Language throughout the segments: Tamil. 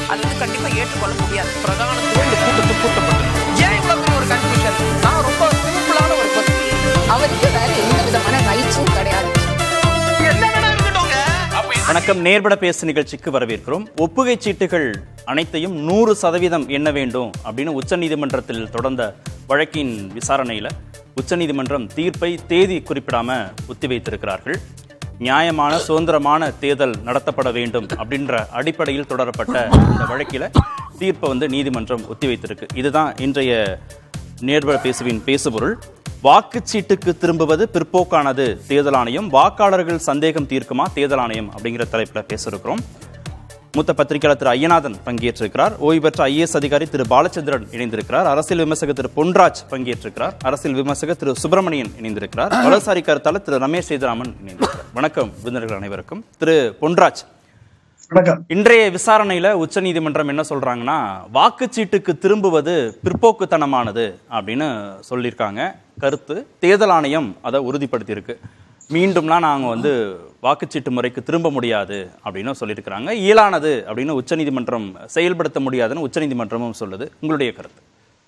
அது வந்து கண்டிப்பா ஏற்றுக்கொள்ள முடியாது பிரதானத்துவம் இந்த கூட்டத்துக்கு கூட்டப்பட்டது ஏன் இவ்வளவு பெரிய ஒரு கன்ஃபியூஷன் நான் ரொம்ப சிம்பிளான ஒரு கொஸ்டின் அவருக்கு வேற எந்த விதமான ரைட்ஸும் கிடையாது என்ன வேணா இருக்கட்டும்ங்க அப்ப வணக்கம் நேர்பட பேசு நிகழ்ச்சிக்கு வரவேற்கிறோம் ஒப்புகை சீட்டுகள் அனைத்தையும் நூறு சதவீதம் எண்ண வேண்டும் அப்படின்னு உச்சநீதிமன்றத்தில் தொடர்ந்த வழக்கின் விசாரணையில் உச்சநீதிமன்றம் தீர்ப்பை தேதி குறிப்பிடாம ஒத்திவைத்திருக்கிறார்கள் நியாயமான சுதந்திரமான தேர்தல் நடத்தப்பட வேண்டும் அப்படின்ற அடிப்படையில் தொடரப்பட்ட இந்த வழக்கில் தீர்ப்பை வந்து நீதிமன்றம் ஒத்திவைத்திருக்கு இதுதான் இன்றைய நேர்வழ பேசுவின் பேசுபொருள் வாக்குச்சீட்டுக்கு திரும்புவது பிற்போக்கானது தேர்தல் ஆணையம் வாக்காளர்கள் சந்தேகம் தீர்க்குமா தேர்தல் ஆணையம் அப்படிங்கிற தலைப்பில் பேச இருக்கிறோம் மூத்த பத்திரிகையாளர் திரு ஐயநாதன் பங்கேற்றிருக்கிறார் ஓய்வு பெற்ற ஐஏஎஸ் அதிகாரி திரு பாலச்சந்திரன் இணைந்திருக்கிறார் அரசியல் விமர்சகர் திரு பொன்ராஜ் பங்கேற்றிருக்கிறார் அரசியல் விமர்சகர் திரு சுப்பிரமணியன் இணைந்திருக்கிறார் வலசாரி கருத்தாளர் திரு ரமேஷ் சேதுராமன் இணைந்திருக்கிறார் வணக்கம் விருந்தினர்கள் அனைவருக்கும் திரு பொன்ராஜ் வணக்கம் இன்றைய விசாரணையில உச்சநீதிமன்றம் என்ன சொல்றாங்கன்னா வாக்குச்சீட்டுக்கு திரும்புவது பிற்போக்குத்தனமானது அப்படின்னு சொல்லியிருக்காங்க கருத்து தேர்தல் ஆணையம் அதை உறுதிப்படுத்தியிருக்கு மீண்டும்லாம் நாங்கள் வந்து வாக்குச்சீட்டு முறைக்கு திரும்ப முடியாது அப்படின்னு சொல்லியிருக்கிறாங்க இயலானது அப்படின்னு உச்சநீதிமன்றம் செயல்படுத்த முடியாதுன்னு உச்சநீதிமன்றமும் சொல்லுது உங்களுடைய கருத்து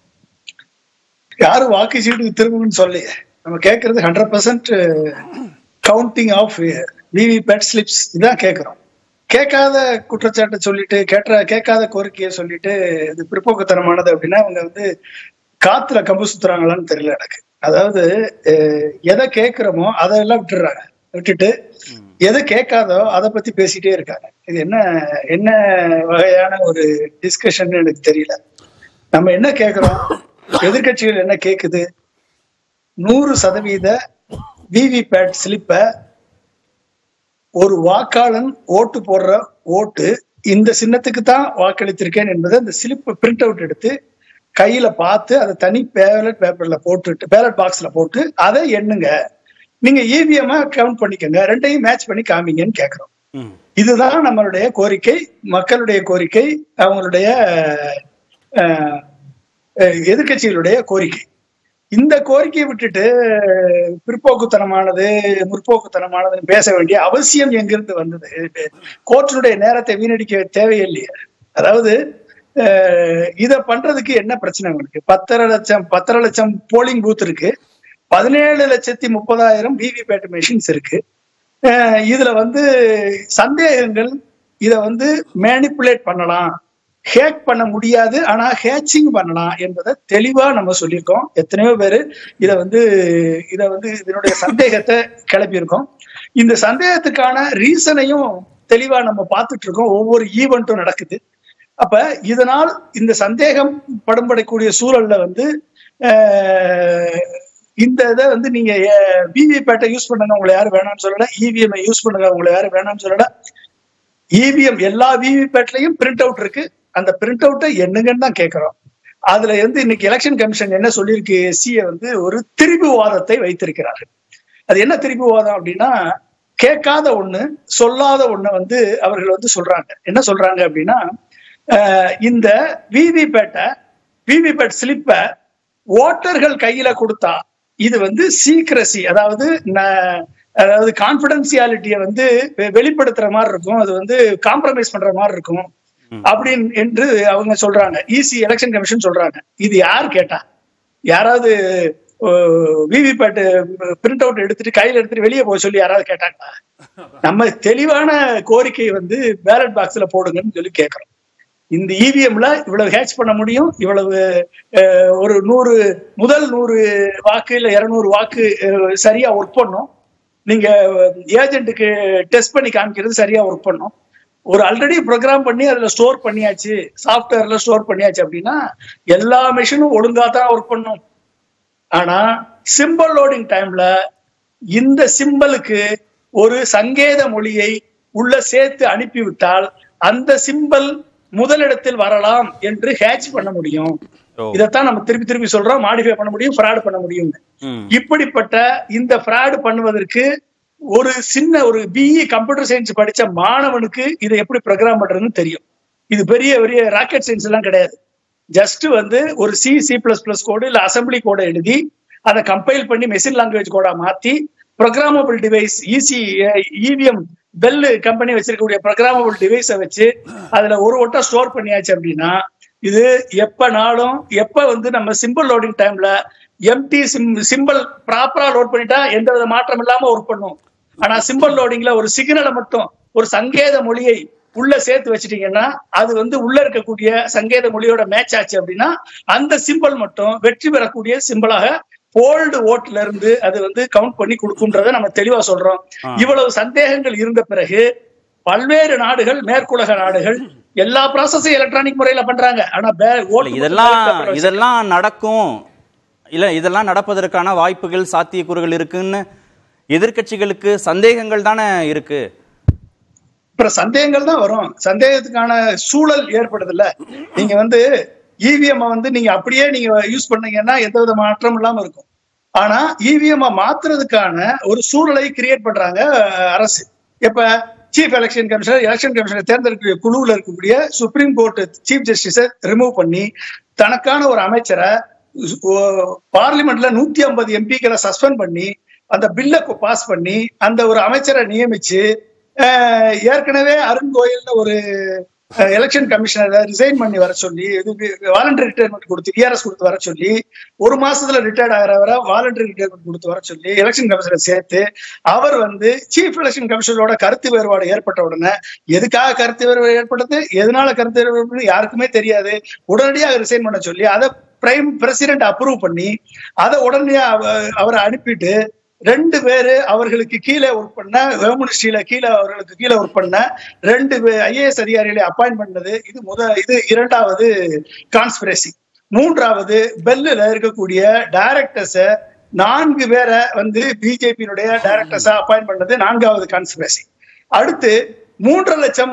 யாரும் வாக்குச்சீட்டுக்கு திரும்புன்னு சொல்லி நம்ம கேட்கறது hundred percent counting of VVPAT slips இதான் கேட்கிறோம் கேட்காத குற்றச்சாட்டை சொல்லிட்டு கேட்ட கேட்காத கோரிக்கையை சொல்லிட்டு இது பிற்போக்குத்தனமானது அப்படின்னா அவங்க வந்து காத்துல கம்பு சுத்துறாங்களான்னு தெரியல எனக்கு அதாவது அஹ், எதை கேட்கிறோமோ அதெல்லாம் விட்டுறாங்க விட்டுட்டு எதை கேட்காதோ அதை பத்தி பேசிட்டே இருக்காங்க இது என்ன என்ன வகையான ஒரு டிஸ்கஷன் எனக்கு தெரியல நம்ம என்ன கேட்கிறோம் எதிர்க்கட்சிகள் என்ன கேக்குது நூறு சதவீத விவிபேட் ஸ்லிப்பை ஒரு வாக்காளன் ஓட்டு போடுற ஓட்டு இந்த சின்னத்துக்கு தான் வாக்களித்திருக்கேன் என்பதை அந்த ஸ்லிப் பிரிண்ட் அவுட் எடுத்து கையில பார்த்து அதை தனி பேலட் பேப்பர்ல போட்டுட்டு பேலட் பாக்ஸ்ல போட்டு அதை எண்ணுங்க நீங்க இவிஎம் கவுண்ட் பண்ணிக்கோங்க ரெண்டையும் மேட்ச் பண்ணி காமிங்கன்னு கேட்கிறோம் ம். இதுதான் நம்மளுடைய கோரிக்கை மக்களுடைய கோரிக்கை அவங்களுடைய அஹ், அஹ், எதிர்க்கட்சிகளுடைய கோரிக்கை இந்த கோரிக்கையை விட்டுட்டு பிற்போக்குத்தனமானது முற்போக்குத்தனமானதுன்னு பேச வேண்டிய அவசியம் எங்கிருந்து வந்தது கோர்ட்டினுடைய நேரத்தை வீணடிக்க தேவையில்லையே அதாவது அஹ், இத பண்றதுக்கு என்ன பிரச்சனை உங்களுக்கு பத்தரை லட்சம் பத்தரை லட்சம் போலிங் பூத் இருக்கு பதினேழு லட்சத்தி முப்பதாயிரம் விவிபேட் மெஷின்ஸ் இருக்கு அஹ், இதுல வந்து சந்தேகங்கள் இத வந்து மேனிப்புலேட் பண்ணலாம் ஹேக் பண்ண முடியாது ஆனா ஹேச்சிங் பண்ணலாம் என்பதை தெளிவா நம்ம சொல்லியிருக்கோம் எத்தனையோ பேர் இத வந்து இத வந்து இதனுடைய சந்தேகத்தை கிளப்பியிருக்கோம் இந்த சந்தேகத்துக்கான ரீசனையும் தெளிவா நம்ம பார்த்துட்டு இருக்கோம் ஒவ்வொரு ஈவெண்ட்டும் நடக்குது அப்ப இதனால் இந்த சந்தேகம் படும்படக்கூடிய சூழல்ல வந்து அஹ், இந்த இதை வந்து நீங்க விவிபேட்டை யூஸ் பண்ணுங்க உங்களை யாரும் வேணாம்னு சொல்லல இவிஎம் யூஸ் பண்ணுங்க உங்களை யாரும் வேணாம்னு சொல்லல இவிஎம் எல்லா விவிபேட்லயும் பிரிண்ட் அவுட் இருக்கு அந்த பிரிண்ட் அவுட்டை என்னங்கன்னு தான் கேட்கிறோம் அதுல வந்து இன்னைக்கு எலெக்ஷன் கமிஷன் என்ன சொல்லியிருக்கு எஸ்சியை வந்து ஒரு திரிபுவாதத்தை வைத்திருக்கிறார்கள் அது என்ன திரிபுவாதம் அப்படின்னா கேட்காத ஒண்ணு சொல்லாத ஒண்ணு வந்து அவர்கள் வந்து சொல்றாங்க என்ன சொல்றாங்க அப்படின்னா அஹ், இந்த விவிபேட்டை விவிபேட் ஸ்லிப்பை ஓட்டர்கள் கையில கொடுத்தா இது வந்து சீக்ரசி அதாவது ந- அதாவது கான்பிடென்சியாலிட்டியை வந்து வெ- வெளிப்படுத்துற மாதிரி இருக்கும் அது வந்து காம்ப்ரமைஸ் பண்ற மாதிரி இருக்கும் அப்படின்னு என்று அவங்க சொல்றாங்க ஈசி எலெக்ஷன் கமிஷன் சொல்றாங்க இது யார் கேட்டா யாராவது விவிபேட் பிரிண்ட் அவுட் எடுத்துட்டு கையில எடுத்துட்டு வெளியே போக சொல்லி யாராவது கேட்டாங்களா நம்ம தெளிவான கோரிக்கை வந்து பேலட் பாக்ஸ்ல போடுங்கன்னு சொல்லி கேட்கிறோம் இந்த இவிஎம்ல இவ்வளவு ஹேட்ச் பண்ண முடியும் இவ்வளவு அஹ், ஒரு நூறு முதல் நூறு வாக்கு இல்ல இருநூறு வாக்கு அஹ், சரியா ஒர்க் பண்ணும் நீங்க ஏஜென்ட்டுக்கு டெஸ்ட் பண்ணி காமிக்கிறது சரியா ஒர்க் பண்ணும் ஒரு ஆல்ரெடி ப்ரோக்ராம் பண்ணி அதுல ஸ்டோர் பண்ணியாச்சு சாஃப்ட்வேர்ல ஸ்டோர் பண்ணியாச்சு அப்படின்னா எல்லா மெஷினும் ஒழுங்கா தான் ஒர்க் பண்ணும் ஆனா சிம்பிள் லோடிங் டைம்ல இந்த சிம்பலுக்கு ஒரு சங்கேத மொழியை உள்ள சேர்த்து அனுப்பிவிட்டால் அந்த சிம்பல் முதலிடத்தில் வரலாம் என்று ஹேட்ச் பண்ண முடியும் ஓ. இதைத்தான் நம்ம திருப்பி திருப்பி சொல்றோம் மாடிஃபை பண்ண முடியும் ஃப்ராட் பண்ண முடியும் ம். இப்படிப்பட்ட இந்த ஃப்ராட் பண்ணுவதற்கு ஒரு சின்ன ஒரு பிஇ கம்ப்யூட்டர் சயின்ஸ் படிச்ச மாணவனுக்கு இதை எப்படி ப்ரோக்ராம் பண்றதுன்னு தெரியும் இது பெரிய பெரிய ராக்கெட் சயின்ஸ் எல்லாம் கிடையாது ஜஸ்ட் வந்து ஒரு C C plus plus code இல்ல அசம்பிளி கோடை எழுதி அதை கம்பைல் பண்ணி மெஷின் லாங்குவேஜ் கோடா மாத்தி programmable device EC EVM BEL company வச்சிருக்கக்கூடிய ப்ரோக்ராமபிள் டிவைஸை வச்சு அதுல ஒரு ஓட்டை ஸ்டோர் பண்ணியாச்சு அப்படின்னா இது எப்பனாலும் எப்ப வந்து நம்ம சிம்பிள் லோடிங் டைம்ல எம்டி சிம் சிம்பிள் ப்ராப்பரா லோட் பண்ணிட்டா எந்த வித மாற்றம் இல்லாம ஒர்க் பண்ணும் ஆனா சிம்பிள் லோடிங்ல ஒரு சிக்னலை மட்டும் ஒரு சங்கேத மொழியை உள்ள சேர்த்து வச்சிட்டீங்கன்னா அது வந்து உள்ள இருக்கக்கூடிய சங்கேத மொழியோட மேட்ச் ஆச்சு அப்படின்னா அந்த சிம்பிள் மட்டும் வெற்றி பெறக்கூடிய சிம்பிளாக போல்டு ஓட்ல இருந்து அது வந்து கவுண்ட் பண்ணி கொடுக்கும்ன்றத நம்ம தெளிவா சொல்றோம் இவ்வளவு சந்தேகங்கள் இருந்த பிறகு பல்வேறு நாடுகள் மேற்குலக நாடுகள் எல்லா ப்ராசஸையும் எலக்ட்ரானிக் முறையில பண்றாங்க ஆனா பே- இல்ல, ஓட்டு இதெல்லாம் மட்டும் paper வச்சு- இதெல்லாம் நடக்கும் இல்ல இதெல்லாம் நடப்பதற்கான வாய்ப்புகள் சாத்தியக்கூறுகள் இருக்குன்னு எதிர்க்கட்சிகளுக்கு சந்தேகங்கள் தானே இருக்கு அப்புறம் சந்தேகங்கள் தான் வரும் சந்தேகத்துக்கான சூழல் ஏற்படுது இல்ல நீங்க வந்து இவிஎம் வந்து நீங்க அப்படியே நீங்க யூஸ் பண்ணீங்கன்னா எந்த வித மாற்றம் இல்லாம இருக்கும் ஆனா இவிஎம் மாத்துறதுக்கான ஒரு சூழலை கிரியேட் பண்றாங்க அஹ், அரசு இப்ப chief election commissioner election commissioner தேர்ந்தெடுக்கக்கூடிய குழுவுல இருக்கக்கூடிய சுப்ரீம் கோர்ட் சீஃப் ஜஸ்டிஸை ரிமூவ் பண்ணி தனக்கான ஒரு அமைச்சரை பார்லிமெண்ட்ல நூத்தி ஐம்பது எம்பிக்களை சஸ்பெண்ட் பண்ணி அந்த பில்லை பாஸ் பண்ணி அந்த ஒரு அமைச்சரை நியமிச்சு அஹ், ஏற்கனவே அருண் கோயல்னு ஒரு எலெக்ஷன் கமிஷனரை ரிசைன் பண்ணி வர சொல்லி வாலண்டரி ரிட்டையர்மெண்ட் கொடுத்து விஆர்எஸ் கொடுத்து வர சொல்லி ஒரு மாசத்துல ரிட்டையர்ட் ஆகிறவரை வாலண்டரி ரிட்டையர்மெண்ட் கொடுத்து வர சொல்லி எலெக்ஷன் கமிஷனர் சேர்த்து அவர் வந்து சீஃப் எலெக்ஷன் கமிஷனரோட கருத்து வேறுபாடு ஏற்பட்ட உடனே எதுக்காக கருத்து வேறுபாடு ஏற்பட்டது எதனால கருத்து வேறுபாடு யாருக்குமே தெரியாது உடனடியாக ரிசைன் பண்ண சொல்லி அதை பிரைம் பிரசிடென்ட் அப்ரூவ் பண்ணி அதை உடனடியா அவ- அவரை அனுப்பிட்டு ரெண்டு பேரு அவர்களுக்கு கீழே ஒர்க் பண்ண வேமுனிஸ்ட்ரியில கீழே அவர்களுக்கு கீழே ஒர்க் பண்ண ரெண்டு ஐஏஎஸ் அதிகாரிகளை அப்பாயிண்ட் பண்ணது இது முத இது இரண்டாவது கான்ஸ்பிரசி மூன்றாவது பெல்லுல இருக்கக்கூடிய டைரக்டர்ஸ நான்கு பேரை வந்து பிஜேபியினுடைய டைரக்டர்ஸா அப்பாயிண்ட் பண்ணது நான்காவது கான்ஸ்பிரசி அடுத்து மூன்றரை லட்சம்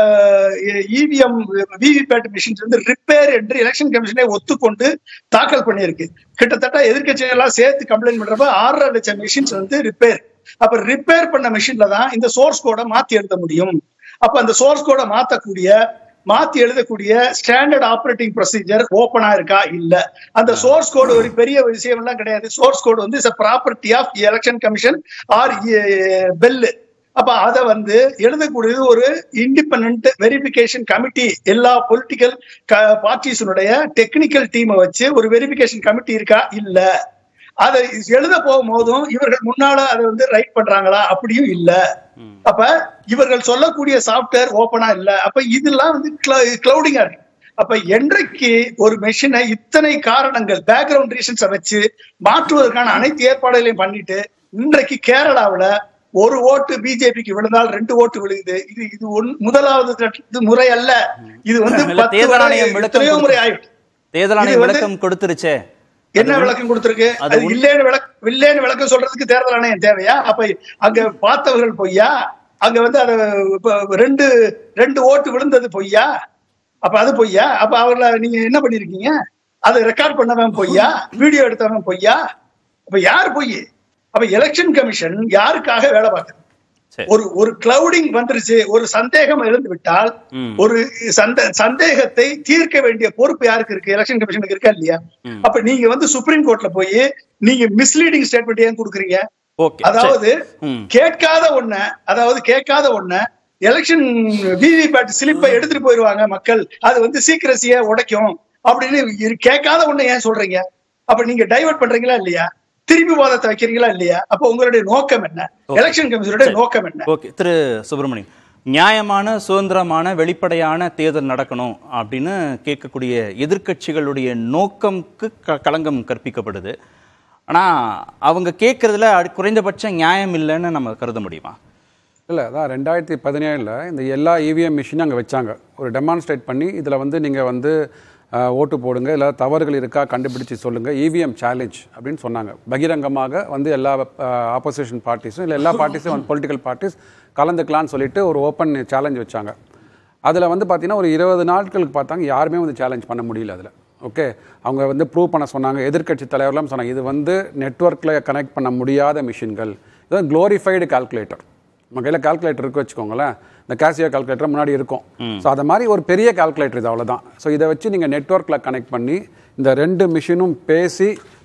இவிஎம் விவிபேட் மிஷின்ஸ் வந்து ரிப்பேர் என்று எலெக்ஷன் கமிஷனை ஒத்துக்கொண்டு தாக்கல் பண்ணியிருக்கு கிட்டத்தட்ட எதிர்க்கட்சிகள் எல்லாம் சேர்த்து கம்ப்ளைண்ட் பண்றப்ப ஆறரை லட்சம் மிஷின்ஸ் வந்து ரிப்பேர் அப்ப ரிப்பேர் பண்ண மிஷின்ல தான் இந்த சோர்ஸ் கோடை மாத்தி எழுத முடியும் அப்ப அந்த சோர்ஸ் கோடை மாத்தக்கூடிய மாத்தி எழுதக்கூடிய ஸ்டாண்டர்ட் ஆபரேட்டிங் ப்ரொசீஜர் ஓபனா இருக்கா இல்ல அந்த சோர்ஸ் கோடு ஒரு பெரிய விஷயம் எல்லாம் கிடையாது சோர்ஸ் கோடு வந்து is property of election commission or BEL அப்ப அத வந்து எழுதக்கூடியது ஒரு இண்டிபெண்ட் வெரிஃபிகேஷன் கமிட்டி எல்லா பொலிட்டிக்கல் பார்ட்டிஸினுடைய டெக்னிக்கல் டீமை வச்சு ஒரு வெரிஃபிகேஷன் கமிட்டி இருக்கா இல்ல அதை எழுத போகும்போதும் இவர்கள் முன்னால அதை வந்து ரைட் பண்றாங்களா அப்படியும் இல்ல அப்ப இவர்கள் சொல்லக்கூடிய சாஃப்ட்வேர் ஓபனா இல்ல அப்ப இதெல்லாம் வந்து கிளவுடிங்கா இருக்கு அப்ப என்றைக்கு ஒரு மெஷினை இத்தனை காரணங்கள் பேக்ரவுண்ட் ரீசன்ஸை வச்சு மாற்றுவதற்கான அனைத்து ஏற்பாடுகளையும் பண்ணிட்டு இன்றைக்கு கேரளாவுல ஒரு ஓட்டு பிஜேபிக்கு விழுந்தால் ரெண்டு ஓட்டு விழுகுது இது இது ஒன்- முதலாவது தட்டு- இது முறை அல்ல இது வந்து இல்ல, பத்து தேர்தல் முறை, ஆணையம் விளக்கம் எத்தனையோ முறை கொடுத்து- ஆயிடுச்சு தேர்தல் இது ஆணையம் வந்து- விளக்கம் கொடுத்துருச்சே என்ன விளக்கம் கொடுத்திருக்கு அது அது உண்- இல்லேன்னு விளக்க இல்லேன்னு விளக்கம் சொல்றதுக்கு தேர்தல் ஆணையம் தேவையா அப்ப அங்க பார்த்தவர்கள் பொய்யா அங்க வந்து அத இப்ப ரெண்டு ரெண்டு ஓட்டு விழுந்தது பொய்யா அப்ப அது பொய்யா அப்ப அவர்ல நீங்க என்ன பண்ணிருக்கீங்க அதை ரெக்கார்ட் பண்ணவன் பொய்யா வீடியோ எடுத்தவன் பொய்யா அப்ப யார் பொய் அப்ப எலெக்ஷன் கமிஷன் யாருக்காக வேலை பார்க்குது சரி ஒரு ஒரு கிளவுடிங் வந்துருச்சு ஒரு சந்தேகம் எழுந்து விட்டால் ம். ஒரு சந்த சந்தேகத்தை தீர்க்க வேண்டிய பொறுப்பு யாருக்கு இருக்கு எலெக்ஷன் கமிஷனுக்கு இருக்கா இல்லையா ம். அப்ப நீங்க வந்து சுப்ரீம் கோர்ட்ல போய் நீங்க மிஸ்லீடிங் ஸ்டேட்மெண்ட் ஏன் கொடுக்குறீங்க ஓகே அதாவது ம். கேட்காத ஒண்ண அதாவது கேட்காத ஒண்ண எலெக்ஷன் விவிபேட் ஸ்லிப்பை எடுத்துட்டு போயிருவாங்க மக்கள் அது வந்து சீக்கிரசிய உடைக்கும் அப்படின்னு இரு- கேட்காத ஒண்ணு ஏன் சொல்றீங்க அப்ப நீங்க டைவர்ட் பண்றீங்களா இல்லையா திருப்பி வாதத்தை வைக்கிறீங்களா இல்லையா அப்ப உங்களுடைய நோக்கம் என்ன Okay. எலெக்ஷன் கமிஷனுடைய நோக்கம் என்ன ஓகே திரு சுப்பிரமணியம் நியாயமான சுதந்திரமான வெளிப்படையான தேர்தல் நடக்கணும் அப்படின்னு கேட்கக்கூடிய எதிர்க்கட்சிகளுடைய நோக்கம்க்கு க களங்கம் கற்பிக்கப்படுது ஆனா அவங்க கேட்கறதுல அடி- குறைந்தபட்ச நியாயம் இல்லைன்னு நம்ம கருத முடியுமா இல்லை அதான் ரெண்டாயிரத்தி பதினேழில் இந்த எல்லா இவிஎம் மிஷினும் அங்கே வச்சாங்க ஒரு டெமான்ஸ்ட்ரேட் பண்ணி இதில் வந்து நீங்கள் வந்து அஹ், ஓட்டு போடுங்க இல்லை தவறுகள் இருக்கா கண்டுபிடிச்சு சொல்லுங்கள் இவிஎம் சேலஞ்ச் அப்படின்னு சொன்னாங்க பகிரங்கமாக வந்து எல்லா ஆப்போசிஷன் பார்ட்டிஸும் இல்லை எல்லா பார்ட்டிஸும் வந்து பொலிட்டிக்கல் பார்ட்டிஸ் கலந்துக்கலாம்னு சொல்லிட்டு ஒரு ஓப்பன் சேலஞ்ச் வச்சாங்க அதில் வந்து பார்த்தீங்கன்னா ஒரு இருபது நாட்களுக்கு பார்த்தாங்க யாருமே வந்து சேலஞ்ச் பண்ண முடியல அதில் ஓகே அவங்க வந்து ப்ரூவ் பண்ண சொன்னாங்க எதிர்க்கட்சி தலைவர்லாம் சொன்னாங்க இது வந்து நெட்வொர்க்கில் கனெக்ட் பண்ண முடியாத மிஷின்கள் இது க்ளோரிஃபைடு கால்குலேட்டர் நம்ம கையில் கால்குலேட்டர் இருக்கு வச்சுக்கோங்களேன் இந்த கேசியோ கால்குலேட்டர் முன்னாடி இருக்கும் ஸோ அது மாதிரி ஒரு பெரிய கால்குலேட்டர் இது அவ்வளோதான் ஸோ இதை வச்சு நீங்கள் நெட்வொர்க்கில் கனெக்ட் பண்ணி இந்த ரெண்டு மிஷினும் பேசி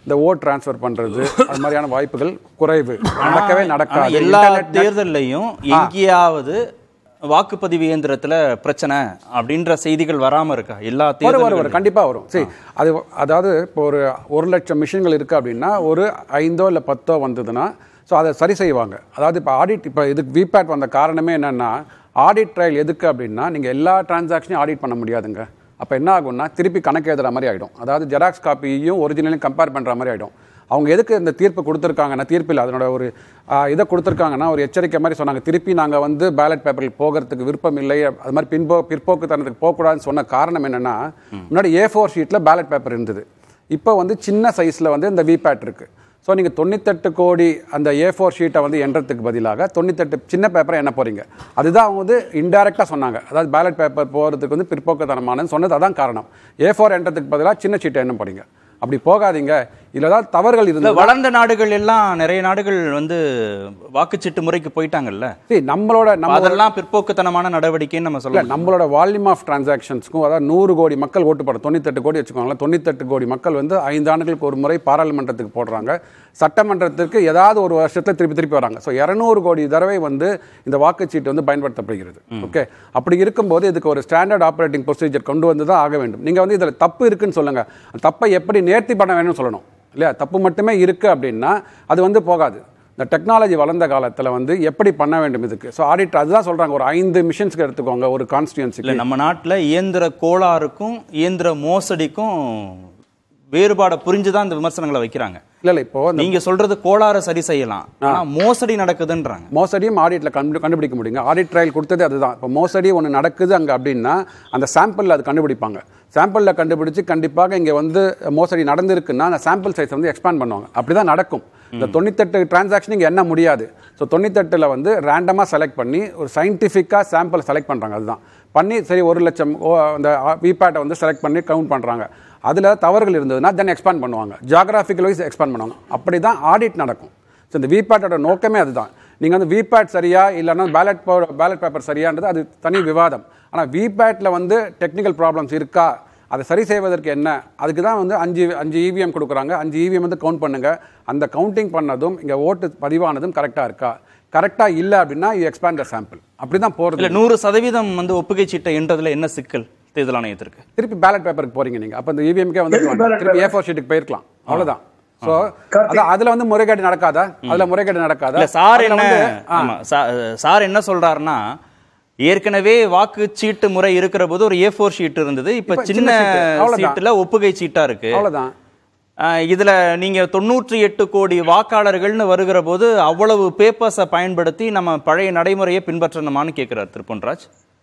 இந்த ஓட் டிரான்ஸ்ஃபர் பண்றது அது மாதிரியான வாய்ப்புகள் குறைவு நடக்கவே ஆனா நடக்காது எல்லா இன்டர்நெட் தேர்தல்லையும் எங்கேயாவது வாக்குப்பதிவு இயந்திரத்துல பிரச்சனை அப்படின்ற செய்திகள் வராம இருக்கா எல்லா வரும் வரும் வரும் தேர்தலும் கண்டிப்பா வரும் சரி அது அதாவது இப்போ ஒரு ஒரு லட்சம் மிஷின்கள் இருக்கு அப்படின்னா ஒரு ஐந்தோ இல்லை பத்தோ வந்ததுன்னா ஸோ அதை சரி செய்வாங்க அதாவது இப்போ ஆடிட் இப்போ இதுக்கு விபேட் வந்த காரணமே என்னன்னா ஆடிட் ட்ரையல் எதுக்கு அப்படின்னா நீங்கள் எல்லா டிரான்சாக்ஷனையும் ஆடிட் பண்ண முடியாதுங்க அப்போ என்ன ஆகும்னா திருப்பி கணக்கு எழுதுற மாதிரி ஆகிடும் அதாவது ஜெராக்ஸ் காப்பியையும் ஒரிஜினலையும் கம்பேர் பண்ணுற மாதிரி ஆகிடும் அவங்க எதுக்கு இந்த தீர்ப்பு கொடுத்துருக்காங்கன்னா தீர்ப்பில் அதனோட ஒரு ஆ, இதை கொடுத்துருக்காங்கன்னா ஒரு எச்சரிக்கை மாதிரி சொன்னாங்க திருப்பி நாங்கள் வந்து பேலட் பேப்பரில் போகிறதுக்கு விருப்பம் இல்லை அது மாதிரி பின்போ பிற்போக்குத்தனத்துக்கு போகக்கூடாதுன்னு சொன்ன காரணம் என்னன்னா முன்னாடி ஏ ஃபோர் ஷீட்டில் பேலட் பேப்பர் இருந்தது இப்போ வந்து சின்ன சைஸில் வந்து இந்த விபேட் இருக்குது ஸோ நீங்கள் தொண்ணூத்தெட்டு கோடி அந்த ஏ ஃபோர் ஷீட்டை வந்து எண்றதுக்கு பதிலாக தொண்ணூத்தெட்டு சின்ன பேப்பரை என்ன போகிறீங்க அதுதான் அவங்க வந்து இன்டெரக்டாக சொன்னாங்க அதாவது பேலட் பேப்பர் போகிறதுக்கு வந்து பிற்போக்குத்தனமானது சொன்னது அதான் காரணம் ஏ ஃபோர் எண்றதுக்கு பதிலாக சின்ன ஷீட்டை என்ன போகிறீங்க அப்படி போகாதீங்க இதில் ஏதாவது தவறுகள் இல்ல இருந்தது வளர்ந்த நாடுகள் எல்லாம் நிறைய நாடுகள் வந்து வாக்குச்சீட்டு முறைக்கு போயிட்டாங்கல்ல சரி நம்மளோட நம்ம அதெல்லாம் பிற்போக்குத்தனமான நடவடிக்கைன்னு நம்ம இல்ல சொல்லலாம் நம்மளோட வால்யூம் ஆஃப் டிரான்சாக்ஷன்ஸ்க்கும் அதாவது நூறு கோடி மக்கள் ஓட்டு போட தொண்ணூத்தெட்டு கோடி வச்சுக்கோங்களேன் தொண்ணூத்தெட்டு கோடி மக்கள் வந்து ஐந்து ஆண்டுகளுக்கு ஒரு முறை பாராளுமன்றத்துக்கு போடுறாங்க சட்டமன்றத்திற்கு ஏதாவது ஒரு வருஷத்துல திருப்பி திருப்பி வராங்க ஸோ இரநூறு கோடி தடவை வந்து இந்த வாக்குச்சீட்டு வந்து பயன்படுத்தப்படுகிறது ஓகே அப்படி இருக்கும்போது இதுக்கு ஒரு ஸ்டாண்டர்ட் ஆப்ரேட்டிங் ப்ரொசீஜர் கொண்டு வந்து தான் ஆக வேண்டும் நீங்க வந்து இதில் தப்பு இருக்குன்னு சொல்லுங்க அந்த தப்பை எப்படி நேர்த்தி பண்ண வேணும்னு சொல்லணும் இல்லையா தப்பு மட்டுமே இருக்கு அப்படின்னா அது வந்து போகாது இந்த டெக்னாலஜி வளர்ந்த காலத்துல வந்து எப்படி பண்ண வேண்டும் இதுக்கு ஸோ ஆடிட் அதுதான் சொல்றாங்க ஒரு ஐந்து மிஷின்ஸ்க்கு எடுத்துக்கோங்க ஒரு இல்ல கான்ஸ்டியூன்சிக்கு நம்ம நாட்டுல இயந்திர கோளாறுக்கும் இயந்திர மோசடிக்கும் வேறுபாடை புரிஞ்சுதான் இந்த விமர்சனங்களை வைக்கிறாங்க இல்ல இல்ல இப்போ இந்த நீங்க சொல்றது கோளாறு சரி செய்யலாம் ஆனா மோசடி நடக்குதுன்றாங்க மோசடியும் ஆடிட்ல கண்டு கண்டுபிடிக்க முடியுங்க ஆடிட் ட்ரையல் கொடுத்தது அதுதான் இப்போ மோசடி ஒன்று நடக்குது அங்கே அப்படின்னா அந்த சாம்பிளில் அது கண்டுபிடிப்பாங்க சாம்பிளில் கண்டுபிடிச்சு கண்டிப்பாக இங்கே வந்து மோசடி நடந்திருக்குன்னா அந்த சாம்பிள் சைஸ் வந்து எக்ஸ்பேண்ட் பண்ணுவாங்க அப்படி தான் நடக்கும் இந்த தொண்ணூத்தெட்டு டிரான்சாக்ஷன் இங்கே என்ன முடியாது ஸோ தொண்ணூத்தெட்டில் வந்து ரேண்டமாக செலக்ட் பண்ணி ஒரு சயின்டிஃபிக்காக சாம்பிள் செலக்ட் பண்ணுறாங்க அதுதான் பண்ணி சரி ஒரு லட்சம் ஓ, அந்த விபேட்டை வந்து செலக்ட் பண்ணி கவுண்ட் பண்ணுறாங்க அதில் தவறுகள் இருந்ததுன்னா தென் எக்ஸ்பேண்ட் பண்ணுவாங்க ஜியாகிராஃபிக்கல் வைஸ் எக்ஸ்பேண்ட் பண்ணுவாங்க அப்படி தான் ஆடிட் நடக்கும் ஸோ இந்த விபேட்டோட நோக்கமே அதுதான் நீங்கள் வந்து விபேட் சரியா இல்லைன்னா பேலட் பேலட் பேப்பர் சரியான்றது அது தனி விவாதம் ஆனால் விபேட்டில் வந்து டெக்னிக்கல் ப்ராப்ளம்ஸ் இருக்கா அதை சரி செய்வதற்கு என்ன அதுக்கு தான் வந்து அஞ்சு அஞ்சு இவிஎம் கொடுக்குறாங்க அஞ்சு இவிஎம் வந்து கவுண்ட் பண்ணுங்க அந்த கவுண்டிங் பண்ணதும் இங்கே ஓட்டு பதிவானதும் கரெக்டாக இருக்கா கரெக்டாக இல்லை அப்படின்னா யூ எக்ஸ்பேண்ட் த சாம்பிள் அப்படி தான் இல்ல போகிறது நூறு சதவீதம் வந்து ஒப்புகை சீட்டை என்றதுல என்ன சிக்கல் தேர்தல் ஆணையத்திற்கு திருப்பி பேலட் பேப்பருக்கு போறீங்க நீங்க அப்ப இந்த இவிஎம்கே வந்து எதுக்கு ballot திருப்பி ஏ ஃபோர் ஷீட்டுக்கு போயிருக்கலாம் அவ்வளவுதான் சோ கார்த்திக். அதான் அதுல வந்து முறைகேடு நடக்காதா அதுல முறைகேடு நடக்காதா இல்ல சார் அதுல என்ன வந்து, ஆ, ஆமா சா- சார் என்ன சொல்றாருன்னா ஏற்கனவே வாக்குச்சீட்டு முறை இருக்கிற போது ஒரு ஏ ஃபோர் ஷீட் இருந்தது இப்ப இப்ப சின்ன சின்ன sheet. அவ்வளவுதான். சீட்டுல ஒப்புகை சீட்டா இருக்கு அவ்வளவுதான் ஆஹ் இதுல நீங்க தொண்ணூற்றி எட்டு கோடி வாக்காளர்கள்னு வருகிற போது அவ்வளவு பேப்பர்ஸை பயன்படுத்தி நம்ம பழைய நடைமுறையை பின்பற்றணுமான்னு கேட்கிறார் திரு பொன்ராஜ்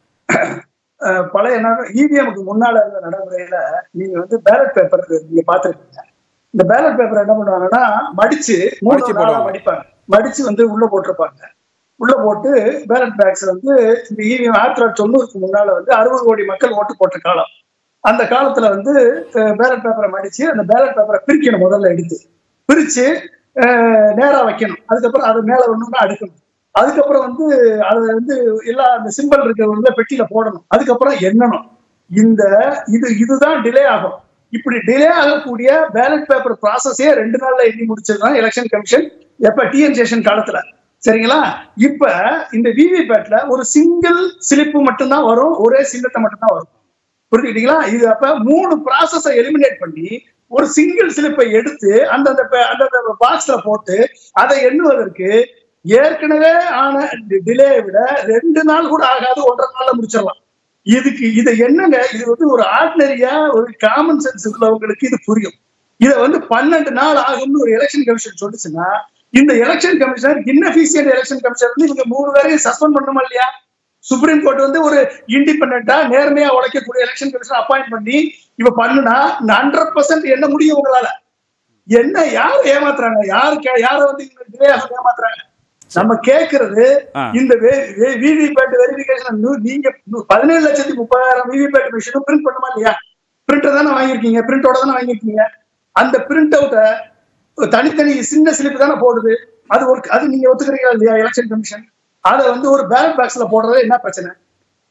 அஹ் பழைய இவிஎம்க்கு முன்னால இருந்த நடைமுறையில நீங்க வந்து பேலட் பேப்பர் நீங்க பாத்துருக்கீங்க இந்த பேலட் பேப்பர் என்ன பண்ணுவாங்கன்னா மடிச்சு மூணு மடிச்சு நாளா போடுவாங்க. மடிப்பாங்க மடிச்சு வந்து உள்ள போட்டிருப்பாங்க உள்ள போட்டு பேலட் பேக்ஸ் வந்து இந்த இவிஎம் ஆயிரத்தி தொள்ளாயிரத்தி தொண்ணூறுக்கு முன்னால வந்து அறுபது கோடி மக்கள் ஓட்டு போட்ட காலம் அந்த காலத்துல வந்து பேலட் பேப்பரை மடிச்சு அந்த பேலட் பேப்பரை பிரிக்கணும் முதல்ல எடுத்து பிரிச்சு அஹ், நேரா வைக்கணும் அதுக்கப்புறம் அது மேல ஒண்ணுன்னா அடுக்கணும் அதுக்கப்புறம் வந்து அதை வந்து எல்லா அந்த சிம்பிள் இருக்கிற பெட்டியில போடணும் அதுக்கப்புறம் எண்ணணும் இந்த இது இதுதான் டிலே ஆகும் இப்படி டிலே ஆகக்கூடிய பேலட் பேப்பர் ப்ராசஸே ரெண்டு நாள்ல எண்ணி முடிச்சதுதான் எலெக்ஷன் கமிஷன் எப்ப டிஎன் சேஷன் காலத்துல சரிங்களா இப்ப இந்த விவிபேட்ல ஒரு சிங்கிள் ஸ்லிப்பு மட்டும்தான் வரும் ஒரே சின்னத்தை மட்டும்தான் வரும் புரிஞ்சுக்கிட்டீங்களா இது அப்ப மூணு ப்ராசஸை எலிமினேட் பண்ணி ஒரு சிங்கிள் ஸ்லிப்பை எடுத்து அந்தந்த ப- அந்தந்த பாக்ஸ்ல போட்டு அதை எண்ணுவதற்கு ஏற்கனவே ஆன டிலே விட ரெண்டு நாள் கூட ஆகாது ஒன்றரை நாள்ல முடிச்சிடலாம் இதுக்கு இதை என்னங்க இது வந்து ஒரு ஆர்டினரியா ஒரு காமன் சென்ஸ் உள்ளவங்களுக்கு இது புரியும் இதை வந்து பன்னெண்டு நாள் ஆகும்னு ஒரு எலெக்ஷன் கமிஷன் சொல்லுச்சுன்னா இந்த election commissioner inefficient election commissioner வந்து இவங்க மூணு பேரையும் சஸ்பெண்ட் பண்ணணுமா இல்லையா சுப்ரீம் கோர்ட் வந்து ஒரு இண்டிபெண்டா நேர்மையா உழைக்கக்கூடிய எலெக்ஷன் கமிஷன் அப்பாயிண்ட் பண்ணி இப்ப பண்ணுனா ஹண்ட்ரட் பர்சன்ட் என்ன முடியும் உங்களால என்ன யார் ஏமாத்துறாங்க யாரு கே- யார வந்து டிலே ஆக ஏமாத்துறாங்க நம்ம கேக்குறது ஆ. இந்த விவிபேட் வெரிபிகேஷன் நீங்க நு- பதினேழு லட்சத்தி முப்பதாயிரம் விவிபேட் மிஷினும் பிரிண்ட் பண்ணுமா இல்லையா பிரிண்டர் தானே வாங்கியிருக்கீங்க பிரிண்டோட தானே வாங்கியிருக்கீங்க அந்த பிரிண்ட் அவுட்டை தனித்தனி சின்ன ஸ்லிப் தானே போடுது அது ஒரு அது நீங்க ஒத்துக்கிறீங்களா இல்லையா எலெக்ஷன் கமிஷன் அதை வந்து ஒரு பேலட் பாக்ஸ்ல போடுறது என்ன பிரச்சனை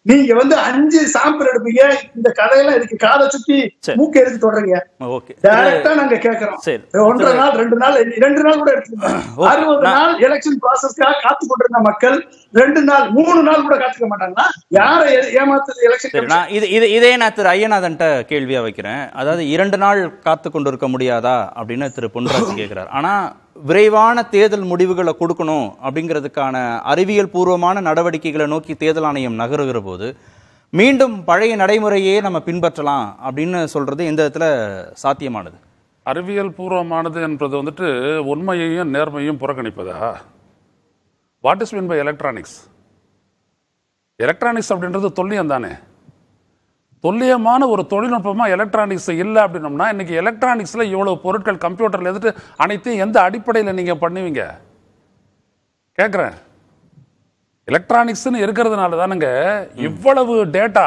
நீங்க வந்து அஞ்சு சாம்பிள் எடுப்பீங்க இந்த கதையெல்லாம் இதுக்கு காதை சுத்தி சரி. மூக்க எடுத்து தொடறீங்க ஓகே டைரக்டா நாங்க கேக்குறோம் சரி. ஒன்றரை நாள் ரெண்டு நாள் ரெண்டு நாள் கூட எடுத்துக்கோங்க ஓகே. அறுபது நான்- நாள் எலெக்ஷன் ப்ராசஸ்க்காக காத்து கொண்டிருந்த மக்கள் ரெண்டு நாள் மூணு நாள் கூட காத்துக்க மாட்டாங்களா யாரை ஏ- ஏமாத்துது எலெக்ஷன் சரி நான் இது இது இதே நான் திரு ஐயநாதன்ட்ட கேள்வியா வைக்கிறேன் அதாவது இரண்டு நாள் காத்து கொண்டு இருக்க முடியாதா அப்படின்னு திரு பொன்ராஜ் கேட்கிறார் ஆனா விரைவான தேர்தல் முடிவுகளை கொடுக்கணும் அப்படிங்கிறதுக்கான அறிவியல் பூர்வமான நடவடிக்கைகளை நோக்கி தேர்தல் ஆணையம் நகருகிற போது மீண்டும் பழைய நடைமுறையே நம்ம பின்பற்றலாம் அப்படின்னு சொல்றது எந்த விதத்துல சாத்தியமானது அறிவியல் பூர்வமானது என்பது வந்துட்டு உண்மையையும் நேர்மையும் புறக்கணிப்பதா what is mean by electronics electronics அப்படின்றது தொல்லியம் தானே தொல்லியமான ஒரு தொழில்நுட்பமா எலக்ட்ரானிக்ஸ் இல்லை அப்படின்னோம்னா இன்னைக்கு எலக்ட்ரானிக்ஸ்ல இவ்வளவு பொருட்கள் கம்ப்யூட்டர்ல இருந்துட்டு அனைத்தையும் எந்த அடிப்படையில் நீங்க பண்ணுவீங்க கேட்குறேன் எலக்ட்ரானிக்ஸ்னு இருக்கிறதுனால தானுங்க இவ்வளவு டேட்டா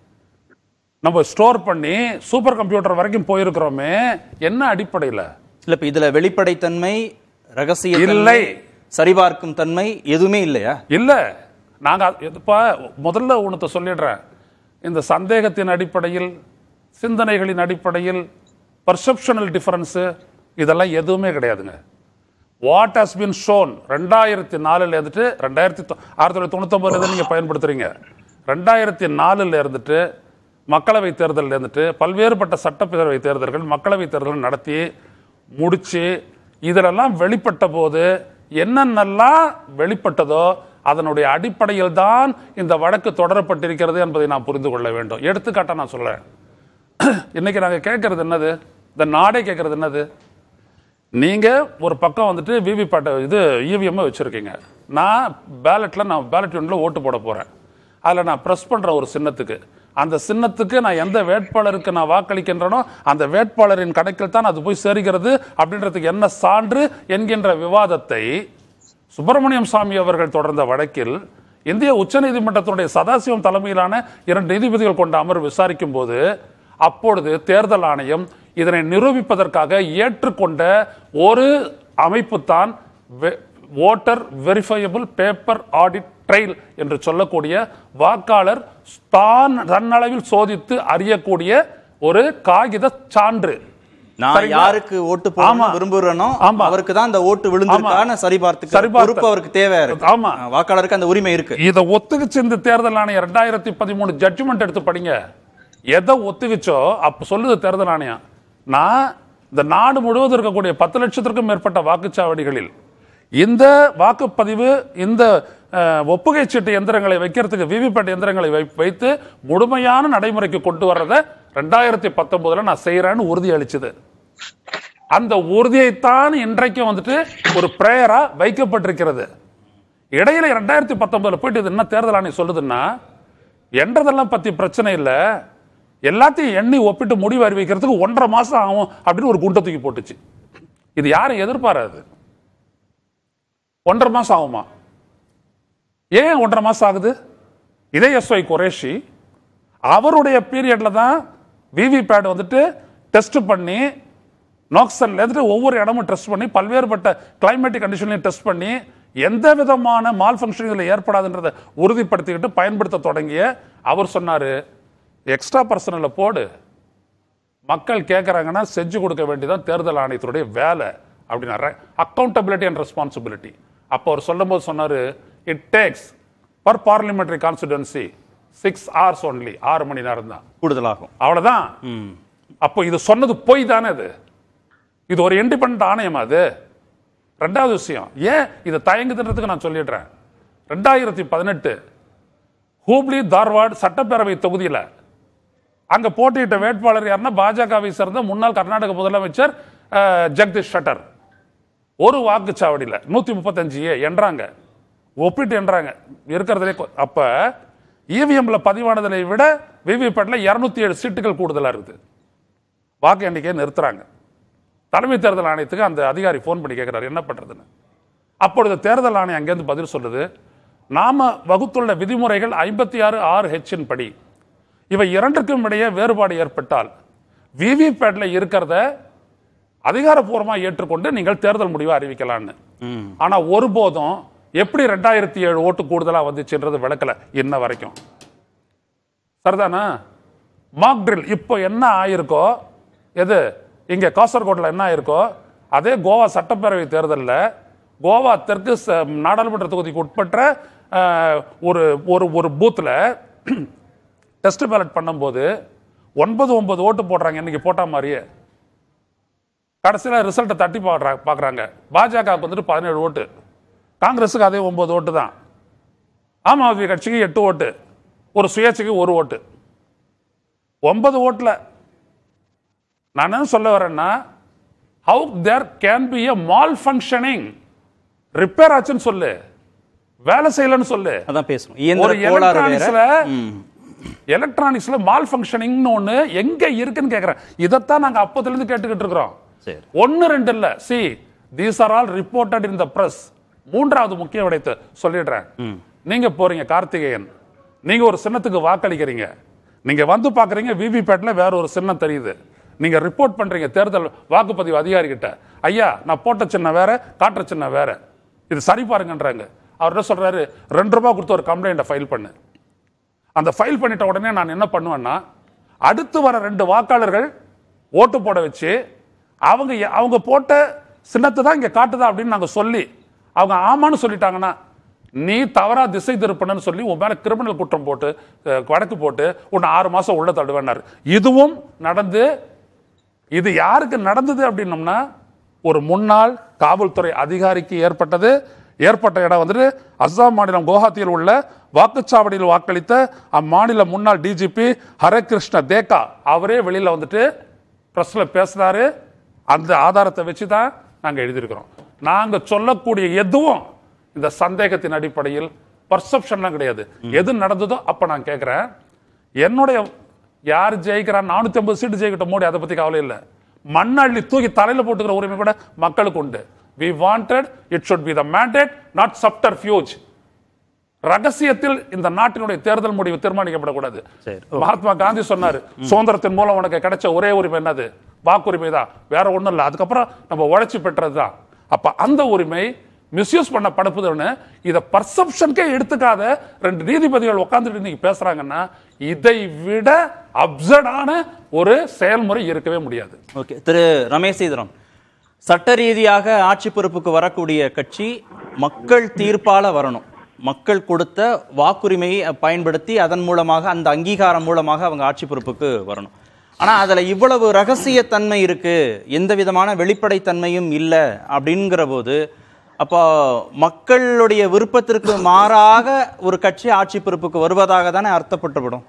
நம்ம ஸ்டோர் பண்ணி சூப்பர் கம்ப்யூட்டர் வரைக்கும் போயிருக்கிறோமே என்ன அடிப்படையில் இல்ல இப்ப இதுல வெளிப்படைத்தன்மை ரகசிய இல்லை. சரிபார்க்கும் தன்மை எதுவுமே இல்லையா இல்ல நாங்க அது- இதுப்பா முதல்ல உனத்தை சொல்லிடுறேன் இந்த சந்தேகத்தின் அடிப்படையில் சிந்தனைகளின் அடிப்படையில் பர்செப்ஷனல் டிஃபரன்ஸு இதெல்லாம் எதுவுமே கிடையாதுங்க வாட் ஹஸ் பின் ஷோன் ரெண்டாயிரத்தி நாலுல இருந்துட்டு ரெண்டாயிரத்தி தொ- ஆயிரத்தி தொள்ளாயிரத்தி தொண்ணூத்தொம்பதுல நீங்க பயன்படுத்துறீங்க ரெண்டாயிரத்தி நாலுல இருந்துட்டு மக்களவை தேர்தலில் இருந்துட்டு பல்வேறுபட்ட சட்டப்பேரவை தேர்தல்கள் மக்களவை தேர்தல் நடத்தி முடிச்சு இதிலெல்லாம் வெளிப்பட்ட போது என்னென்னலாம் வெளிப்பட்டதோ அதனுடைய அடிப்படையில் தான் இந்த வழக்கு தொடரப்பட்டிருக்கிறது என்பதை நான் புரிந்து கொள்ள வேண்டும் எடுத்துக்காட்டா நான் சொல்றேன் இன்னைக்கு நாங்க கேட்கறது என்னது இந்த நாடே கேட்கறது என்னது நீங்க ஒரு பக்கம் வந்துட்டு விவிபேட்டை இது இவிஎம் வச்சிருக்கீங்க நான் பேலட்ல நான் பேலட் யூனிட்ல ஓட்டு போட போறேன் அதுல நான் பிரஸ் பண்ற ஒரு சின்னத்துக்கு அந்த சின்னத்துக்கு நான் எந்த வேட்பாளருக்கு நான் வாக்களிக்கின்றனோ அந்த வேட்பாளரின் கணக்கில் தான் அது போய் சேர்கிறது அப்படின்றதுக்கு என்ன சான்று என்கின்ற விவாதத்தை சுப்பிரமணியம் சாமி அவர்கள் தொடர்ந்த வழக்கில் இந்திய உச்சநீதிமன்றத்தினுடைய சதாசிவம் தலைமையிலான இரண்டு நீதிபதிகள் கொண்ட அமர்வு விசாரிக்கும் போது அப்பொழுது தேர்தல் ஆணையம் இதனை நிரூபிப்பதற்காக ஏற்றுக்கொண்ட ஒரு அமைப்பு தான் voter verifiable paper audit trail என்று சொல்லக்கூடிய வாக்காளர் தான் தன்னளவில் சோதித்து அறியக்கூடிய ஒரு காகித சான்று நான் சரிங்களா? யாருக்கு ஓட்டு ஆமா. போட விரும்புறேனோ ஆமா. அவருக்கு தான் அந்த ஓட்டு விழுந்திருக்கான்னு சரிபார்த்துக்க சரிபார்த்த- பொறுப்பு அவருக்கு தேவை இருக்கு ஆமா. வாக்காளருக்கு அந்த உரிமை இருக்கு இதை ஒத்துக்கிச்சு இந்த தேர்தல் ஆணையம் ரெண்டாயிரத்தி பதிமூணு ஜட்ஜ்மெண்ட் எடுத்து படிங்க எதை ஒத்துக்கிச்சோ அப்ப சொல்லுது தேர்தல் ஆணையம் நான் இந்த நாடு முழுவதும் இருக்கக்கூடிய பத்து லட்சத்திற்கும் மேற்பட்ட வாக்குச்சாவடிகளில் இந்த வாக்குப்பதிவு இந்த அஹ், ஒப்புகை சீட்டு எந்திரங்களை வைக்கிறதுக்கு விவிபேட் எந்திரங்களை வை- வைத்து முழுமையான நடைமுறைக்கு கொண்டு வர்றதை ரெண்டாயிரத்தி பத்தொன்பதுல நான் செய்யறேன்னு உறுதி அளிச்சது அந்த உறுதியைத்தான் இன்றைக்கும் வந்துட்டு ஒரு பிரேயரா வைக்கப்பட்டிருக்கிறது இடையில ரெண்டாயிரத்தி பத்தொன்பதுல போயிட்டு இது என்ன தேர்தல் ஆணையம் சொல்லுதுன்னா என்றதெல்லாம் பத்தி பிரச்சனை இல்ல எல்லாத்தையும் எண்ணி ஒப்பிட்டு முடிவு அறிவிக்கிறதுக்கு ஒன்றரை மாசம் ஆகும் அப்படின்னு ஒரு குண்டை தூக்கி போட்டுச்சு இது யாரும் எதிர்பாராது ஒன்றரை மாசம் ஆகுமா ஏன் ஒன்றரை மாசம் ஆகுது இதே எஸ்ஒய் குரேஷி அவருடைய பீரியட்ல தான் விவிபேட் வந்துட்டு டெஸ்ட் பண்ணி நாக்சன்ல இருந்துட்டு ஒவ்வொரு இடமும் டெஸ்ட் பண்ணி பல்வேறுபட்ட கிளைமேட்டிக் கண்டிஷன்லையும் டெஸ்ட் பண்ணி எந்த விதமான மால் ஃபங்க்ஷனில் ஏற்படாதுன்றதை உறுதிப்படுத்திக்கிட்டு பயன்படுத்த தொடங்கிய அவர் சொன்னாரு எக்ஸ்ட்ரா பர்சனலை போடு மக்கள் கேட்குறாங்கன்னா செஞ்சு கொடுக்க வேண்டியதான் தேர்தல் ஆணையத்தினுடைய வேலை அப்படின்னாரு அக்கௌண்டபிலிட்டி அண்ட் ரெஸ்பான்சிபிலிட்டி அப்போ அவர் சொல்லும்போது சொன்னாரு it takes per parliamentary constituency six hours only ஆறு மணி நேரம் தான் கூடுதலாகும் அவ்வளவுதான் அப்போ இது சொன்னது பொய் தானே அது இது ஒரு இண்டிபெண்ட் ஆணையம் அது ரெண்டாவது விஷயம் ஏன் இது தயங்குதுன்றதுக்கு நான் சொல்லிடுறேன் ரெண்டாயிரத்தி பதினெட்டு ஹூப்ளி தார்வாட் சட்டப்பேரவை தொகுதியில் அங்க போட்டியிட்ட வேட்பாளர் யாருன்னா பாஜகவை சேர்ந்த முன்னாள் கர்நாடக முதலமைச்சர் அஹ், ஜெகதீஷ் ஷட்டர் ஒரு வாக்குச்சாவடியில் நூத்தி முப்பத்தஞ்சு ஏ என்றாங்க ஒப்பிட்டு என்றாங்க இருக்கிறதுலே கொ- அப்ப இவிஎம்ல பதிவானதை விட விவிபேட்ல இருநூத்தி ஏழு சீட்டுகள் கூடுதலா இருக்குது வாக்கு எண்ணிக்கையை நிறுத்துறாங்க தலைமை தேர்தல் ஆணையத்துக்கு அந்த அதிகாரி ஃபோன் பண்ணி கேட்கிறாரு என்ன பண்றதுன்னு அப்பொழுது தேர்தல் ஆணையம் அங்கேருந்து பதில் சொல்லுது நாம வகுத்துள்ள விதிமுறைகள் ஐம்பத்தி ஆறு ஆறு ஹெச்சின் படி இவை இரண்டுக்கும் இடையே வேறுபாடு ஏற்பட்டால் விவிபேட்ல இருக்கிறத அதிகாரப்பூர்வமா ஏற்றுக்கொண்டு நீங்கள் தேர்தல் முடிவை அறிவிக்கலாம்னு ஆனா ஒருபோதும் எப்படி ரெண்டாயிரத்தி ஏழு ஓட்டு கூடுதலா வந்துச்சுன்றது விளக்கல இன்ன வரைக்கும் சரிதானா மாக் ட்ரில் இப்போ என்ன ஆயிருக்கோ எது இங்க காசர்கோட்டில் என்ன ஆயிருக்கோ அதே கோவா சட்டப்பேரவை தேர்தலில் கோவா தெற்கு ச- நாடாளுமன்ற தொகுதிக்கு உட்பட்ட அஹ், ஒரு ஒரு ஒரு பூத்தில் டெஸ்ட் பேலட் பண்ணும்போது ஒன்பது ஒன்பது ஓட்டு போடுறாங்க இன்னைக்கு போட்ட மாதிரியே கடைசியில் ரிசல்ட்டை தட்டி பார்க்குறா பார்க்குறாங்க பாஜகவுக்கு வந்துட்டு பதினேழு ஓட்டு காங்கிரஸுக்கு அதே ஒன்பது ஓட்டு தான் ஆம் ஆத்மி கட்சிக்கு எட்டு ஓட்டு ஒரு சுயேட்சைக்கு ஒரு ஓட்டு ஒன்பது ஓட்டில் நான் என்ன சொல்ல வரேன்னா how there can be a malfunctioning repair ஆச்சுன்னு சொல்லு வேலை செய்யலன்னு சொல்லு அதான் பேசணும் ஒரு இயந்திர கோளாறு எலக்ட்ரானிக்ஸ்ல வேற ம். எலக்ட்ரானிக்ஸ்ல மால் ஃபங்க்ஷனிங்னு ஒண்ணு எங்க இருக்குன்னு கேக்குறேன் இதைத்தான் நாங்க அப்பத்துல இருந்து கேட்டுக்கிட்டு இருக்கிறோம் சரி ஒன்னு ரெண்டு இல்ல see these are all reported in the press மூன்றாவது முக்கிய விடயத்தை சொல்லிடுறேன் நீங்க போறீங்க கார்த்திகேயன் நீங்க ஒரு சின்னத்துக்கு வாக்களிக்கிறீங்க நீங்க வந்து பாக்குறீங்க விவிபேட்ல வேற ஒரு சின்னம் தெரியுது நீங்க ரிப்போர்ட் பண்றீங்க தேர்தல் வாக்குப்பதிவு அதிகாரி கிட்ட ஐயா நான் போட்ட சின்னம் வேற காட்டுற சின்னம் வேற இது சரி பாருங்கன்றாங்க அவர் என்ன சொல்றாரு ரெண்டு ரூபாய் கொடுத்து ஒரு கம்ப்ளைண்ட்டை ஃபைல் பண்ணு அந்த ஃபைல் பண்ணிட்ட உடனே நான் என்ன பண்ணுவேன்னா அடுத்து வர ரெண்டு வாக்காளர்கள் ஓட்டு போட வச்சு அவங்க எ- அவங்க போட்ட சின்னத்தை தான் இங்க காட்டுதா அப்படின்னு நாங்க சொல்லி அவங்க ஆமான்னு சொல்லிட்டாங்கன்னா நீ தவறா திசை திருப்பணும்னு சொல்லி உன் மேல கிரிமினல் குற்றம் போட்டு அஹ், வழக்கு போட்டு உன்னை ஆறு மாசம் உள்ள தள்ளுவேன்னாரு இதுவும் நடந்து இது யாருக்கு நடந்தது அப்படின்னம்னா ஒரு முன்னாள் காவல்துறை அதிகாரிக்கு ஏற்பட்டது ஏற்பட்ட இடம் வந்துட்டு அஸ்ஸாம் மாநிலம் குவஹாத்தியில் உள்ள வாக்குச்சாவடியில் வாக்களித்த அம்மாநில முன்னாள் டிஜிபி ஹரகிருஷ்ண தேக்கா அவரே வெளியில வந்துட்டு பிரஸ்ல பேசினாரு அந்த ஆதாரத்தை வச்சு தான் நாங்க எழுதியிருக்கிறோம் நாங்க சொல்லக்கூடிய எதுவும் இந்த சந்தேகத்தின் அடிப்படையில் பர்செப்ஷன்லாம் கிடையாது எது நடந்ததோ அப்ப நான் கேட்கிறேன் என்னுடைய யார் ஜெயிக்கிறா நானூத்தி ஐம்பது சீட்டு ஜெயிக்கட்டும் மோடி அதை பத்தி கவலை இல்லை மண்ணள்ளி தூக்கி தலையில போட்டுக்கிற உரிமை கூட மக்களுக்கு உண்டு we wanted it should be the mandate not subterfuge ரகசியத்தில் இந்த நாட்டினுடைய தேர்தல் முடிவு தீர்மானிக்கப்படக்கூடாது சரி. மகாத்மா காந்தி சொன்னாரு சுதந்திரத்தின் மூலம் உனக்கு கிடைச்ச ஒரே உரிமை என்னது வாக்குரிமை தான் வேற ஒண்ணும் இல்லை அதுக்கப்புறம் நம்ம உழைச்சி பெற்றது தான் அப்ப அந்த உரிமை மிஸ்யூஸ் பண்ண படுப்புதுன்னு இதை பர்செப்ஷனுக்கே எடுத்துக்காத ரெண்டு நீதிபதிகள் உட்கார்ந்துட்டு இன்னைக்கு பேசுறாங்கன்னா இதை விட அப்சர்டான ஒரு செயல்முறை இருக்கவே முடியாது ஓகே திரு ரமேஷ் சீதரம் சட்ட ரீதியாக ஆட்சி பொறுப்புக்கு வரக்கூடிய கட்சி மக்கள் தீர்ப்பால வரணும் மக்கள் கொடுத்த வாக்குரிமையை பயன்படுத்தி அதன் மூலமாக அந்த அங்கீகாரம் மூலமாக அவங்க ஆட்சி பொறுப்புக்கு வரணும் ஆனா அதுல இவ்வளவு ரகசியத்தன்மை இருக்கு எந்த விதமான வெளிப்படைத்தன்மையும் இல்லை அப்படிங்கிற போது அப்போ மக்களுடைய விருப்பத்திற்கு மாறாக ஒரு கட்சி ஆட்சி பொறுப்புக்கு வருவதாக தானே அர்த்தப்பட்டுவிடும்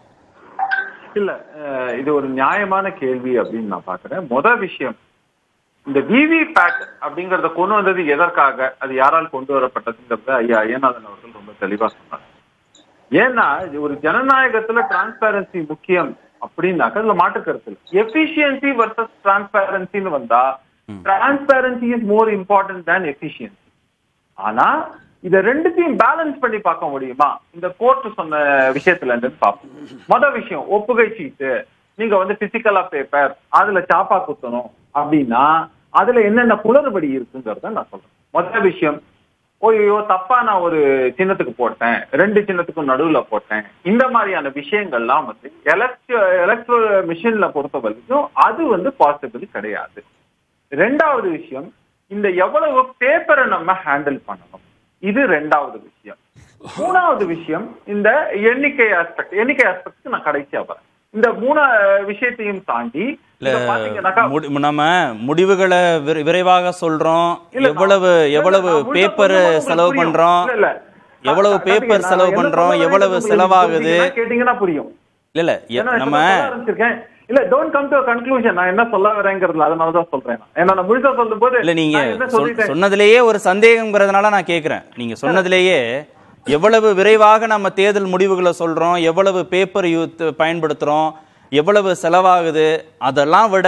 இல்ல அஹ், இது ஒரு நியாயமான கேள்வி அப்படின்னு நான் பாக்குறேன் முத விஷயம் இந்த விவி பேட் அப்படிங்கறத கொண்டு வந்தது எதற்காக அது யாரால் கொண்டு வரப்பட்டதுங்கிறத ஐயா ஐயநாதன் அவர்கள் ரொம்ப தெளிவா சொன்னார் ஏன்னா இது ஒரு ஜனநாயகத்துல டிரான்ஸ்பேரன்சி முக்கியம் அப்படின்னாக்க அதுல மாற்று கருத்து எஃபிஷியன்சி வர்சஸ் டிரான்ஸ்பேரன்சின்னு வந்தா transparency is more important than efficiency ஆனா இத ரெண்டுத்தையும் பேலன்ஸ் பண்ணி பார்க்க முடியுமா இந்த கோர்ட் சொன்ன விஷயத்துல இருந்து பார்ப்போம் மொத விஷயம் ஒப்புகை சீட்டு நீங்க வந்து பிசிக்கலா பேப்பர் அதுல சாப்பா குத்தணும் அப்படின்னா அதுல என்னென்ன குளறுபடி இருக்குங்கிறத நான் சொல்றேன் மொத விஷயம் ஓய்யோ தப்பா நான் ஒரு சின்னத்துக்கு போட்டேன் ரெண்டு சின்னத்துக்கும் நடுவுல போட்டேன் இந்த மாதிரியான விஷயங்கள்லாம் வந்து எலக்ட்ர எலக்ட்ரோ மிஷின்ல பொறுத்த வரைக்கும் அது வந்து பாசிபிள் கிடையாது ரெண்டாவது விஷயம் இந்த எவ்வளவு பேப்பரை நம்ம ஹேண்டில் பண்ணணும் இது ரெண்டாவது விஷயம் மூணாவது விஷயம் இந்த எண்ணிக்கை ஆஸ்பெக்ட் எண்ணிக்கை ஆஸ்பெக்ட் நான் கடைசியா வரேன் இந்த மூணு விஷயத்தையும் தாண்டி இல்ல இத பாத்தீங்கன்னாக்கா முடி- நம்ம முடிவுகளை விரை- விரைவாக சொல்றோம் இல்ல, நான்- எவ்வளவு இல்ல, எவ்வளவு நான் முழுசா பேப்பர் சொல்லும்போது உங்களுக்கு செலவு புரியும். பண்றோம் இல்ல, இல்ல. எவ்வளவு நான் பேப்பர் நான் செலவு என்ன பண்றோம் சொல்ல எவ்வளவு வரேன்னு செலவாகுது புரிஞ்சுக்கிட்டீங்கன்னா கேட்டீங்கன்னா புரியும் இல்ல இல்ல எ- ஏன்னா, இப்ப நம்ம நான் சொல்ல ஆரம்பிச்சிருக்கேன். இல்ல டோன்ட் கம் டு கன்க்ளூஷன் நான் என்ன சொல்ல வரேங்கிறதுல அதனாலதான் சொல்றேன் நான். ஏன்னா நான் முழுசா சொல்லும் போது இல்ல நீங்க நான் என்ன சொல்- சொல்லிட்டேன் சொன்னதிலேயே ஒரு சந்தேகம்ங்கிறதுனால நான் கேக்குறேன் நீங்க சொன்னதிலேயே எவ்வளவு விரைவாக நம்ம தேர்தல் முடிவுகளை சொல்றோம் எவ்வளவு பேப்பர் யூத் பயன்படுத்துறோம் எவ்வளவு செலவாகுது அதெல்லாம் விட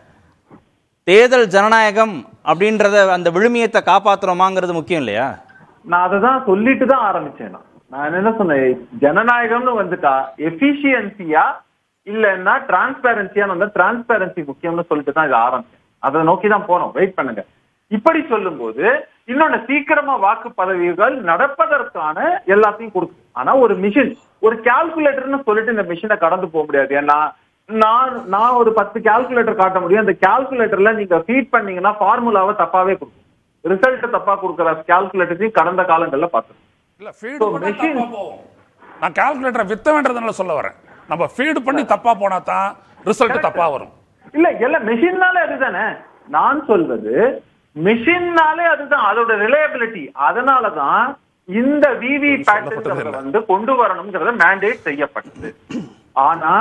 தேர்தல் ஜனநாயகம் அப்படின்றத அந்த விழுமியத்தை காப்பாத்துறோமாங்கிறது முக்கியம் இல்லையா நான் அதை தான் சொல்லிட்டு தான் ஆரம்பிச்சேன் நான் நான் என்ன சொன்னேன் ஜனநாயகம்னு வந்துட்டா எஃபிஷியன்சியா இல்லைன்னா டிரான்ஸ்பேரன்சியான்னு வந்தா டிரான்ஸ்பேரன்சி முக்கியம்னு சொல்லிட்டு தான் இதை ஆரம்பிச்சேன் அதை நோக்கி தான் போனோம் வெயிட் பண்ணுங்க இப்படி சொல்லும்போது இன்னொன்னு சீக்கிரமா வாக்கு பதவிகள் நடப்பதற்கான எல்லாத்தையும் கொடுக்கும் ஆனா ஒரு மிஷின் ஒரு கால்குலேட்டர்னு சொல்லிட்டு இந்த மிஷினை கடந்து போக முடியாது ஏன்னா நான் நான் ஒரு பத்து கால்குலேட்டர் காட்ட முடியும் அந்த கால்குலேட்டர்ல நீங்க ஃபீட் பண்ணீங்கன்னா ஃபார்முலாவை தப்பாவே கொடுக்கும் ரிசல்ட் தப்பா கொடுக்குற கால்குலேட்டரையும் கடந்த காலங்கள்ல பார்த்துருக்கோம் இல்ல ஃபீடு So, பண்ணா machine- தப்பா போகும் நான் கால்குலேட்டரை வித்த வேண்டதுனால சொல்ல வரேன் நம்ம ஃபீடு பண்ணி தப்பா போனா தான் ரிசல்ட் தப்பா வரும் இல்ல எல்லாம் மெஷின்னாலே அதுதானே நான் சொல்வது மெஷின்னாலே அதுதான் அதோட ரிலையபிலிட்டி அதனாலதான் இந்த விவி பேட்டர்ன் வந்து கொண்டு வரணுங்கிறத மேண்டேட் செய்யப்பட்டது ஆனா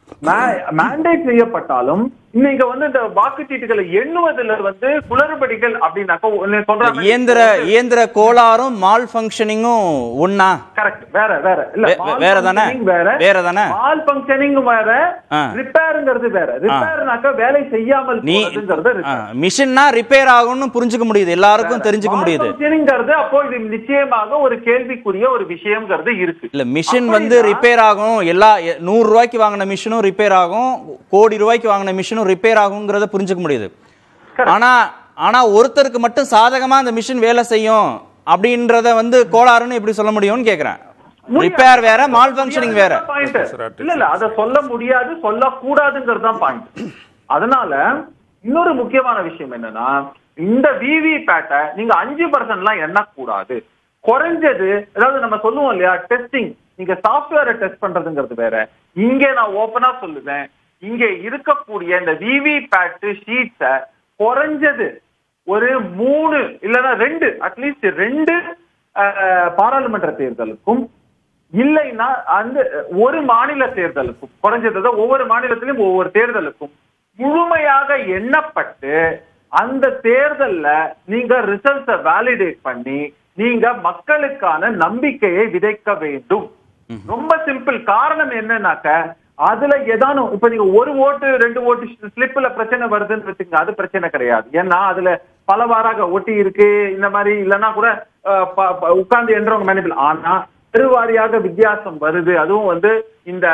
மேண்டேட் செய்யப்பட்டாலும் நீங்க வந்து இந்த வாக்குச்சீட்டுகளை எண்ணுவதுல வந்து குளறுபடிகள் அப்படின்னாக்கா ஒண்ணு சொல்ற மாதிரி- இயந்திர இயந்திர கோளாறும் மால் ஃபங்க்ஷனிங்கும் ஒண்ணா கரெக்ட் வேற வேற இல்ல வே- வே- வேற தானே? வேற வேற தானே? மால் ஃபங்க்ஷனிங் வேற ஆ. ரிப்பேருங்கிறது வேற ரிப்பேர்னாக்கா வேலை செய்யாமல் நீ போறதுங்கிறது repair. மிஷின்னா ரிப்பேர் ஆகும்னு புரிஞ்சுக்க முடியுது எல்லாருக்கும் தெரிஞ்சுக்க முடியுது மால்ஃபங்க்ஷனிங்கிறது அப்போ இது நிச்சயமாக ஒரு கேள்விக்குரிய ஒரு விஷயம்ங்கிறது இருக்கு இல்ல மிஷின் அப்படின்னா- வந்து ரிப்பேர் ஆகும் எல்லா எ- நூறு ரூபாய்க்கு வாங்கின மிஷினும் ரிப்பேர் ஆகும் கோடி ரூபாய்க்கு வாங்கின மிஷினும் ரிப்பேர் ஆகுங்கிறத புரிஞ்சுக்க முடியுது ஆனா ஆனா ஒருத்தருக்கு மட்டும் சாதகமா அந்த மிஷின் வேலை செய்யும் அப்படின்றத வந்து கோளாறுன்னு எப்படி சொல்ல முடியும்னு கேக்குறேன் ரிப்பேர் வேற மால் ஃபங்க்ஷனிங் வேற பாயிண்ட் இல்ல இல்ல அத சொல்ல முடியாது சொல்ல கூடாதுங்கிறது தான் பாயிண்ட் அதனால இன்னொரு முக்கியமான விஷயம் என்னன்னா இந்த விவி பேட்டை நீங்க அஞ்சு பர்சன்ட்லாம் எண்ணக்கூடாது குறைஞ்சது அதாவது நம்ம சொல்லுவோம் இல்லையா டெஸ்டிங் நீங்க சாஃப்ட்வேரை டெஸ்ட் பண்றதுங்கிறது வேற இங்க நான் ஓபனா சொல்லுவேன் இங்க இருக்கக்கூடிய இந்த விவி பேட் ஷீட்ஸ குறைஞ்சது ஒரு மூணு இல்லைன்னா ரெண்டு அட்லீஸ்ட் ரெண்டு அஹ், பாராளுமன்ற தேர்தலுக்கும் இல்லைன்னா அந்த ஒரு மாநில தேர்தலுக்கும் குறைஞ்சது ஒவ்வொரு மாநிலத்திலும் ஒவ்வொரு தேர்தலுக்கும் முழுமையாக எண்ணப்பட்டு அந்த தேர்தல்ல நீங்க ரிசல்ட்ஸ வேலிடேட் பண்ணி நீங்க மக்களுக்கான நம்பிக்கையை விதைக்க வேண்டும் ரொம்ப சிம்பிள் காரணம் என்னன்னாக்க அதுல ஏதானும் இப்ப நீங்க ஒரு ஓட்டு ரெண்டு ஓட்டு ஸ்லிப்ல பிரச்சனை வருதுன்னு வச்சுக்கோங்க அது பிரச்சனை கிடையாது ஏன்னா அதுல பலவாறாக ஒட்டி இருக்கு இந்த மாதிரி இல்லைன்னா கூட அஹ், ப- ப- உட்கார்ந்து என்றவங்க மேனிபிள் ஆனா பெருவாரியாக வித்தியாசம் வருது அதுவும் வந்து இந்த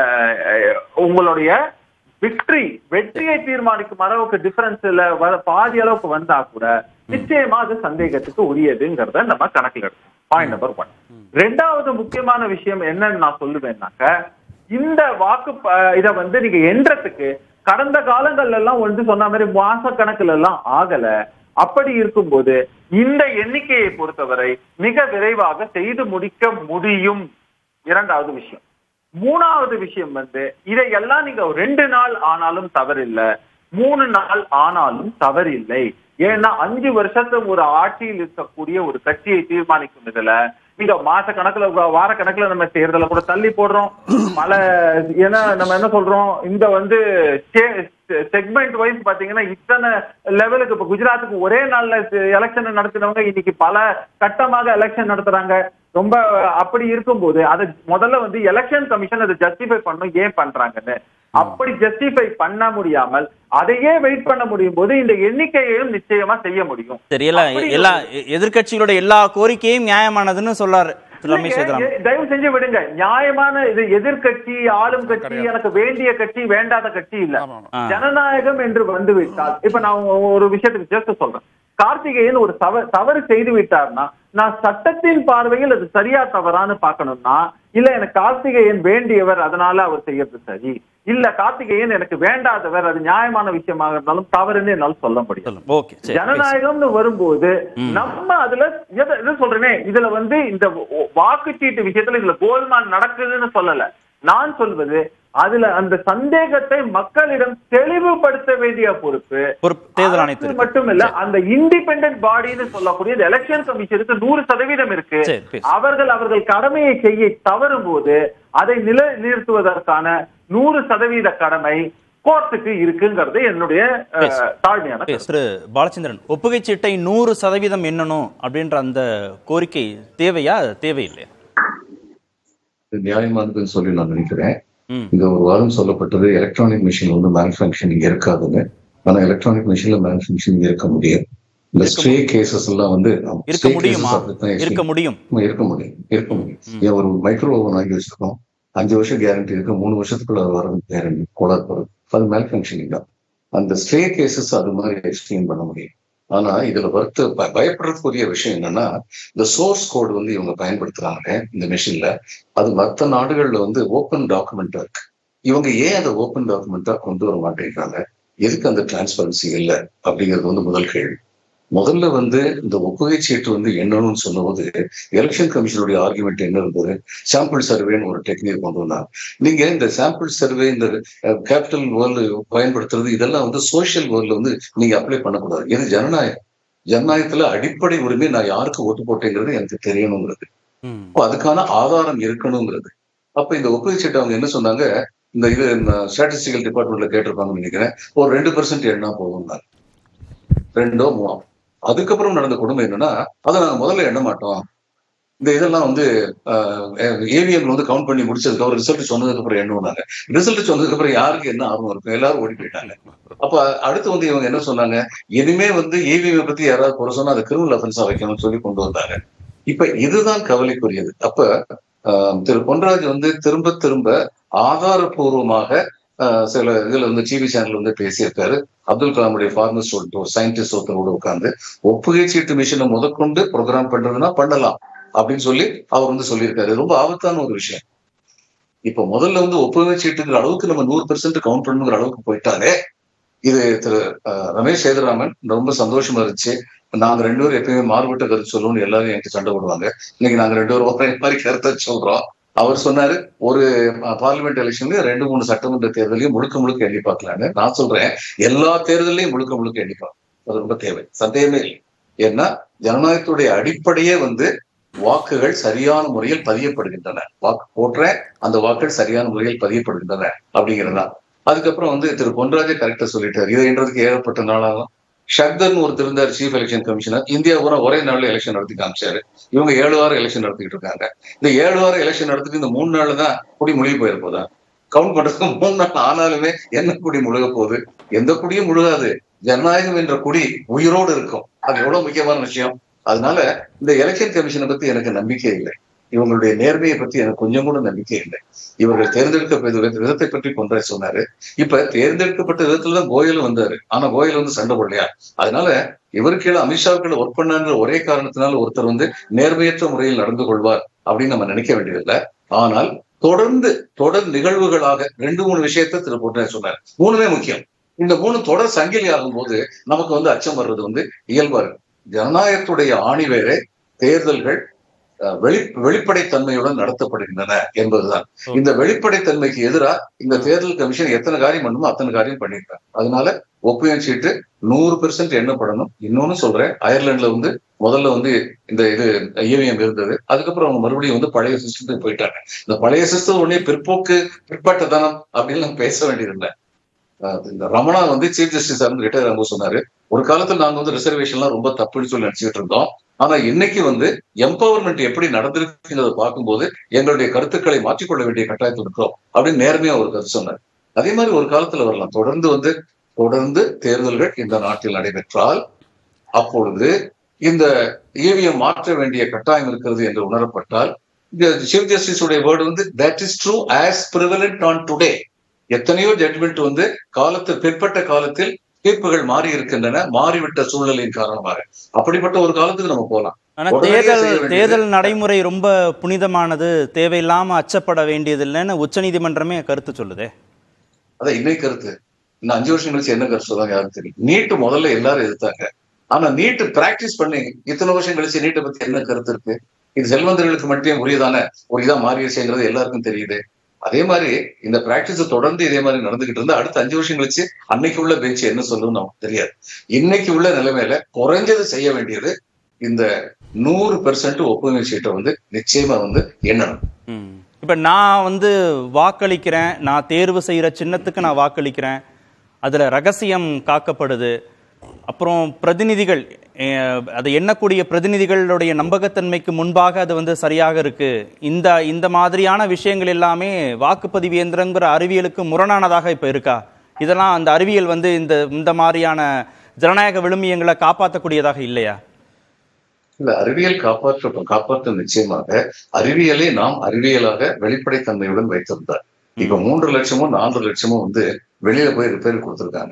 அஹ், உங்களுடைய விக்டரி வெற்றியை தீர்மானிக்கும் அளவுக்கு டிஃபரன்ஸ்ல பாதி அளவுக்கு வந்தா கூட நிச்சயமா அது சந்தேகத்துக்கு உரியதுங்கிறத நம்ம கணக்கில் எடுக்கணும் பாயிண்ட் நம்பர் ஒன் ரெண்டாவது முக்கியமான விஷயம் என்னன்னு நான் சொல்லுவேன்னாக்க இந்த வாக்கு ப- இத வந்து நீங்க எண்றதுக்கு கடந்த காலங்கள்ல எல்லாம் வந்து சொன்ன மாதிரி மாச கணக்குல எல்லாம் ஆகல அப்படி இருக்கும்போது இந்த எண்ணிக்கையை பொறுத்தவரை மிக விரைவாக செய்து முடிக்க முடியும் இரண்டாவது விஷயம் மூணாவது விஷயம் வந்து இதையெல்லாம் நீங்க ரெண்டு நாள் ஆனாலும் தவறில்லை மூணு நாள் ஆனாலும் தவறில்லை ஏன்னா அஞ்சு வருஷத்து ஒரு ஆட்சியில் இருக்கக்கூடிய ஒரு கட்சியை தீர்மானிக்கும் இதுல நீங்க மாச கணக்குல வார கணக்குல நம்ம தேர்தலை கூட தள்ளி போடுறோம் பல ஏன்னா நம்ம என்ன சொல்றோம் இந்த வந்து செக்மெண்ட் வைஸ் பாத்தீங்கன்னா இத்தனை லெவலுக்கு இப்ப குஜராத்துக்கு ஒரே நாள்ல எலெக்ஷன் நடத்தினவங்க இன்னைக்கு பல கட்டமாக எலெக்ஷன் நடத்துறாங்க ரொம்ப அப்படி இருக்கும்போது அதை முதல்ல வந்து எலெக்ஷன் கமிஷன் அதை ஜஸ்டிஃபை பண்ணும் ஏன் பண்றாங்கன்னு அப்படி ஜஸ்டிஃபை பண்ண முடியாமல் அதையே வெயிட் பண்ண முடியும் போது இந்த எண்ணிக்கையையும் நிச்சயமா செய்ய முடியும் சரி எல்லாம் அப்படி எல்லா எ- எதிர்க்கட்சிகளோட எல்லா கோரிக்கையும் நியாயமானதுன்னு சொல்றாரு திரு ரமேஷ் இல்லைங்க, சேதுராமன் எ- தயவு செஞ்சு விடுங்க நியாயமான இது எதிர்க்கட்சி ஆளும் கட்சி எனக்கு வேண்டிய கட்சி வேண்டாத கட்சி இல்ல ஆமா, ஆமா. ஆ. ஜனநாயகம் என்று வந்து விட்டால் இப்ப நான் ஒ- ஒரு விஷயத்துக்கு ஜஸ்ட் சொல்றேன் கார்த்திகேயன் ஒரு தவறு தவறு செய்து விட்டார்னா நான் சட்டத்தின் பார்வையில் அது சரியா தவறான்னு பார்க்கணும்னா இல்ல எனக்கு கார்த்திகேயன் வேண்டியவர் அதனால அவர் செய்யறது சரி இல்ல கார்த்திகேயன் எனக்கு வேண்டாதவர் அது நியாயமான விஷயமாக இருந்தாலும் தவறுன்னு என்னால் சொல்ல முடியும் ஓகே சரி ஜனநாயகம்னு வரும்போது நம்ம அதுல எதை எதை சொல்றேனே இதுல வந்து இந்த வ- வாக்குச்சீட்டு விஷயத்துல இதுல கோல்மான் நடக்குதுன்னு சொல்லல நான் சொல்வது அதுல அந்த சந்தேகத்தை மக்களிடம் தெளிவுபடுத்த வேண்டிய பொறுப்பு பொறுப்பு தேர்தல் அரசு ஆணையத்திற்கு. மட்டுமில்ல அந்த இண்டிபெண்டன்ட் பாடின்னு சொல்லக்கூடிய இந்த எலெக்ஷன் கமிஷனுக்கு நூறு சதவீதம் இருக்கு சரி, பேசு. அவர்கள் அவர்கள் கடமையை செய்ய தவறும் போது அதை நிலைநிறுத்துவதற்கான நூறு சதவீத கடமை கோர்ட்டுக்கு இருக்குங்கிறது என்னுடைய அஹ், பேசு. தாழ்மையான கருத்து. திரு பாலச்சந்திரன் ஒப்புகை சீட்டை நூறு சதவீதம் எண்ணணும் அப்படின்ற அந்த கோரிக்கை தேவையா தேவையில்லையா இது நியாயமானதுன்னு சொல்லி நான் நினைக்கிறேன் ம். இங்க ஒரு வாரம் சொல்லப்பட்டது எலக்ட்ரானிக் மிஷின் வந்து மேனுஃபேக்சரிங் இருக்காதுன்னு ஆனா எலக்ட்ரானிக் மிஷின்ல மேனுஃபேக்சரிங் இருக்க முடியும் இந்த இருக்க ஸ்ட்ரே கேசஸ் எல்லாம் வந்து இருக்க stray முடியுமா cases அப்படித்தான் இருக்க explain முடியும் ஆமா, இருக்க முடியும் இருக்க முடியும் ஏன் ஒரு மைக்ரோ ஓவன் வாங்கி வச்சிருக்கோம் அஞ்சு வருஷம் கேரண்டி இருக்கு மூணு வருஷத்துக்குள்ள அது வர கேரண்டி கோலார் போறது அது மேல் ஃபங்க்ஷனிங் தான் அந்த ஸ்ட்ரே கேசஸ் அது மாதிரி எக்ஸ்பிளைன் பண்ண முடியும் ஆனா இதுல வருத்த ப- பயப்படுறதுக்குரிய விஷயம் என்னன்னா இந்த சோர்ஸ் கோடு வந்து இவங்க பயன்படுத்துறாங்க இந்த மிஷின்ல அது மற்ற நாடுகள்ல வந்து ஓப்பன் டாக்குமெண்டா இருக்கு இவங்க ஏன் அதை ஓப்பன் டாக்குமெண்டா கொண்டு வர மாட்டேங்கிறாங்க எதுக்கு அந்த டிரான்ஸ்பரன்சி இல்லை அப்படிங்கிறது வந்து முதல் கேள்வி முதல்ல வந்து இந்த ஒப்புகை சீட்டு வந்து என்னன்னு சொன்னபோது எலெக்ஷன் கமிஷனுடைய ஆர்குமெண்ட் என்ன இருந்தது சாம்பிள் சர்வேன்னு ஒரு டெக்னிக் கொண்டு வந்தாங்க நீங்க இந்த சாம்பிள் சர்வே இந்த கேபிட்டல் வேர்ல்டு பயன்படுத்துறது இதெல்லாம் வந்து சோஷியல் வேர்ல்ட்ல வந்து நீங்க அப்ளை பண்ணக்கூடாது இது ஜனநாயகம் ஜனநாயகத்துல அடிப்படை உரிமை நான் யாருக்கு ஓட்டு போட்டேங்கிறது எனக்கு தெரியணுங்கிறது ம். அப்போ அதுக்கான ஆதாரம் இருக்கணுங்கிறது அப்ப இந்த ஒப்புகை சீட்டு அவங்க என்ன சொன்னாங்க இந்த இது ஸ்டாட்டிஸ்டிக்கல் டிபார்ட்மெண்ட்ல கேட்டிருப்பாங்கன்னு நினைக்கிறேன் ஒரு ரெண்டு பர்சன்ட் எண்ணா போதும் ரெண்டோ மூணோ அதுக்கப்புறம் நடந்த கொடுமை என்னன்னா அதை நாங்க முதல்ல எண்ண மாட்டோம் இந்த இதெல்லாம் வந்து ஏவிஎம் வந்து கவுண்ட் பண்ணி முடிச்சதுக்கு அப்புறம் ரிசல்ட் சொன்னதுக்கு அப்புறம் எண்ணுவாங்க ரிசல்ட் சொன்னதுக்கு அப்புறம் யாருக்கு என்ன ஆர்வம் இருக்கும் எல்லாரும் ஓடி போயிட்டாங்க அப்ப அடுத்து வந்து இவங்க என்ன சொன்னாங்க இனிமே வந்து ஏவிஎம் பத்தி யாராவது குறை சொன்னா அதை கிரிமினல் அஃபென்ஸா வைக்கணும்னு சொல்லி கொண்டு வந்தாங்க இப்ப இதுதான் கவலைக்குரியது அப்ப ஆஹ், திரு பொன்ராஜ் வந்து திரும்ப திரும்ப ஆதாரபூர்வமாக ஆஹ், சில இதுல வந்து டிவி சேனல் வந்து பேசியிருக்காரு அப்துல் கலாமுடைய ஃபார்மர்ஸ் சொல்லிட்டு ஒரு சயின்டிஸ்ட் ஒருத்தரோட உட்காந்து ஒப்புகை சீட்டு மிஷினை முதற்கொண்டு ப்ரோக்ராம் பண்றதுன்னா பண்ணலாம் அப்படின்னு சொல்லி அவர் வந்து சொல்லியிருக்காரு ரொம்ப ஆபத்தான ஒரு விஷயம் இப்ப முதல்ல வந்து ஒப்புகை சீட்டுங்கிற அளவுக்கு நம்ம நூறு பெர்சென்ட் கவுண்ட் பண்ணுங்கிற அளவுக்கு போயிட்டாலே இது திரு அஹ், ரமேஷ் சேதுராமன் ரொம்ப சந்தோஷமா இருந்துச்சு நாங்க ரெண்டு பேரும் எப்பயுமே மாறுபட்ட கருத்து சொல்லுவோம்னு எல்லாரும் எனக்கு சண்டை போடுவாங்க இன்னைக்கு நாங்க ரெண்டு பேரும் ஒரே மாதிரி கருத்தை சொல்றோம் அவர் சொன்னாரு ஒரு பார்லிமெண்ட் எலெக்ஷன்லயும் ரெண்டு மூணு சட்டமன்ற தேர்தலையும் முழுக்க முழுக்க எண்ணி பார்க்கலான்னு நான் சொல்றேன் எல்லா தேர்தலையும் முழுக்க முழுக்க எண்ணி பார்க்கணும் அது ரொம்ப தேவை சந்தேகமே இல்லை ஏன்னா ஜனநாயகத்துடைய அடிப்படையே வந்து வாக்குகள் சரியான முறையில் பதியப்படுகின்றன வாக்கு போடுறேன் அந்த வாக்குகள் சரியான முறையில் பதியப்படுகின்றன அப்படிங்கிறதா அதுக்கப்புறம் வந்து திரு பொன்ராஜே கரெக்டா சொல்லிட்டாரு இதைன்றதுக்கு ஏகப்பட்ட நாளாகும் ஷர்தன் ஒருத்தர் இருந்தார் சீஃப் எலெக்ஷன் கமிஷனர் இந்தியா பூரா ஒரே நாள்ல எலெக்ஷன் நடத்தி காமிச்சாரு இவங்க ஏழு வாரம் எலெக்ஷன் நடத்திக்கிட்டு இருக்காங்க இந்த ஏழு வாரம் எலெக்ஷன் நடத்திட்டு இந்த மூணு நாள்ல தான் குடி முழுகி போயிருப்போதா கவுண்ட் பண்றதுக்கு மூணு நாள் ஆனாலுமே என்ன குடி முழுக போகுது எந்த குடியும் முழுகாது ஜனநாயகம் என்ற குடி உயிரோடு இருக்கும் அது எவ்வளவு முக்கியமான விஷயம் அதனால இந்த எலெக்ஷன் கமிஷனை பத்தி எனக்கு நம்பிக்கை இல்லை இவங்களுடைய நேர்மையை பத்தி எனக்கு கொஞ்சம் கூட நம்பிக்கை இல்லை இவர்கள் தேர்ந்தெடுக்கப்பட்ட வித- விதத்தை பற்றி கொண்டே சொன்னாரு இப்ப தேர்ந்தெடுக்கப்பட்ட விதத்துல தான் கோயல் வந்தாரு ஆனா கோயல் வந்து சண்டை போடலையா அதனால இவருக்கு கீழே அமித்ஷாவுக்கு ஒர்க் பண்ணான்ற ஒரே காரணத்தினால ஒருத்தர் வந்து நேர்மையற்ற முறையில் நடந்து கொள்வார் அப்படின்னு நம்ம நினைக்க வேண்டியதில்லை ஆனால் தொடர்ந்து தொடர் நிகழ்வுகளாக ரெண்டு மூணு விஷயத்தை திரு பொன்னையா சொன்னார் மூணுமே முக்கியம் இந்த மூணு தொடர் சங்கிலி ஆகும்போது நமக்கு வந்து அச்சம் வர்றது வந்து இயல்பா இருக்கு ஜனநாயகத்துடைய ஆணிவேரே தேர்தல்கள் அஹ், வெளி வெளிப்படைத்தன்மையுடன் நடத்தப்படுகின்றன என்பதுதான் இந்த வெளிப்படைத்தன்மைக்கு எதிராக இந்த தேர்தல் கமிஷன் எத்தனை காரியம் பண்ணுமோ அத்தனை காரியம் பண்ணிருக்காங்க அதனால ஒப்புயம் சீட்டு நூறு பெர்சென்ட் எண்ணப்படணும் இன்னொன்னு சொல்றேன் அயர்லாந்துல வந்து முதல்ல வந்து இந்த இது இவிஎம் இருந்தது அதுக்கப்புறம் அவங்க மறுபடியும் வந்து பழைய சிஸ்டத்துக்கு போயிட்டாங்க இந்த பழைய சிஸ்டம் உடனே பிற்போக்கு பிற்பட்டதனம் அப்படின்னு நம்ம பேச வேண்டியதில்லை அஹ் இந்த ரமணா வந்து சீஃப் ஜஸ்டிஸ் இருந்து ரிட்டையர் ஆகும் சொன்னாரு ஒரு காலத்துல நாங்க வந்து ரிசர்வேஷன்லாம் ரொம்ப தப்புன்னு சொல்லி நினைச்சிட்டு இருந்தோம் ஆனா இன்னைக்கு வந்து எம்பவர்மெண்ட் எப்படி நடந்திருக்குங்கிறத பார்க்கும்போது எங்களுடைய கருத்துக்களை மாற்றிக்கொள்ள வேண்டிய கட்டாயத்தில் இருக்கிறோம் அப்படின்னு நேர்மையா ஒரு கருத்து சொன்னார் அதே மாதிரி ஒரு காலத்துல வரலாம் தொடர்ந்து வந்து தொடர்ந்து தேர்தல்கள் இந்த நாட்டில் நடைபெற்றால் அப்பொழுது இந்த இவிஎம் மாற்ற வேண்டிய கட்டாயம் இருக்கிறது என்று உணரப்பட்டால் இந்த சீஃப் ஜஸ்டிஸ் உடைய வேர்டு வந்து that is true as prevalent on today எத்தனையோ ஜட்மெண்ட் வந்து காலத்து பிற்பட்ட காலத்தில் தீர்ப்புகள் மாறி இருக்கின்றன மாறிவிட்ட சூழ்நிலையின் காரணமாக அப்படிப்பட்ட ஒரு காலத்துக்கு நம்ம போலாம் ஆனா உடனடியா தேர்தல் செய்ய வேண்டியது- தேர்தல் நடைமுறை ரொம்ப புனிதமானது தேவையில்லாம அச்சப்பட வேண்டியதில்லைன்னு உச்சநீதிமன்றமே கருத்து சொல்லுதே அதான் இன்னைக்கு கருத்து இன்னும் அஞ்சு வருஷம் கழிச்சு என்ன கருத்து சொல்றாங்க யாருக்கு தெரியும் நீட்டு முதல்ல எல்லாரும் எதிர்த்தாங்க ஆனா நீட்டு பிராக்டிஸ் பண்ணி இத்தனை வருஷம் கழிச்சு நீட்டை பத்தி என்ன கருத்து இருக்கு இது செல்வந்தர்களுக்கு மட்டும் உரியதான ஒரு இதா மாறிடுச்சுங்கிறது எல்லாருக்கும் தெரியுது அதே மாதிரி இந்த பிராக்டிஸ் தொடர்ந்து இதே மாதிரி நடந்துகிட்டு இருந்தா அடுத்த அஞ்சு வருஷம் கழிச்சு அன்னைக்கு உள்ள பெஞ்ச் என்ன சொல்லுன்னு நமக்கு தெரியாது இன்னைக்கு உள்ள நிலைமையில குறைஞ்சது செய்ய வேண்டியது இந்த நூறு பெர்சன்ட் ஒப்புமை சீட்டை வந்து நிச்சயமா வந்து எண்ணணும் ம். இப்ப நான் வந்து வாக்களிக்கிறேன் நான் தேர்வு செய்யற சின்னத்துக்கு நான் வாக்களிக்கிறேன் அதுல ரகசியம் காக்கப்படுது அப்புறம் பிரதிநிதிகள் அஹ், அதை எண்ணக்கூடிய பிரதிநிதிகளுடைய நம்பகத்தன்மைக்கு முன்பாக அது வந்து சரியாக இருக்கு இந்த இந்த மாதிரியான விஷயங்கள் எல்லாமே வாக்குப்பதிவு இயந்திரங்கிற அறிவியலுக்கு முரணானதாக இப்ப இருக்கா இதெல்லாம் அந்த அறிவியல் வந்து இந்த இந்த மாதிரியான ஜனநாயக விழுமியங்களை காப்பாற்றக்கூடியதாக இல்லையா இல்ல அறிவியல் காப்பாற்ற காப்பாற்ற நிச்சயமாக அறிவியலை நாம் அறிவியலாக வெளிப்படைத்தன்மையுடன் வைத்திருந்தார் இப்ப மூன்று லட்சமோ நான்கு லட்சமோ வந்து வெளியில போய் ரிப்பேர் கொடுத்திருக்காங்க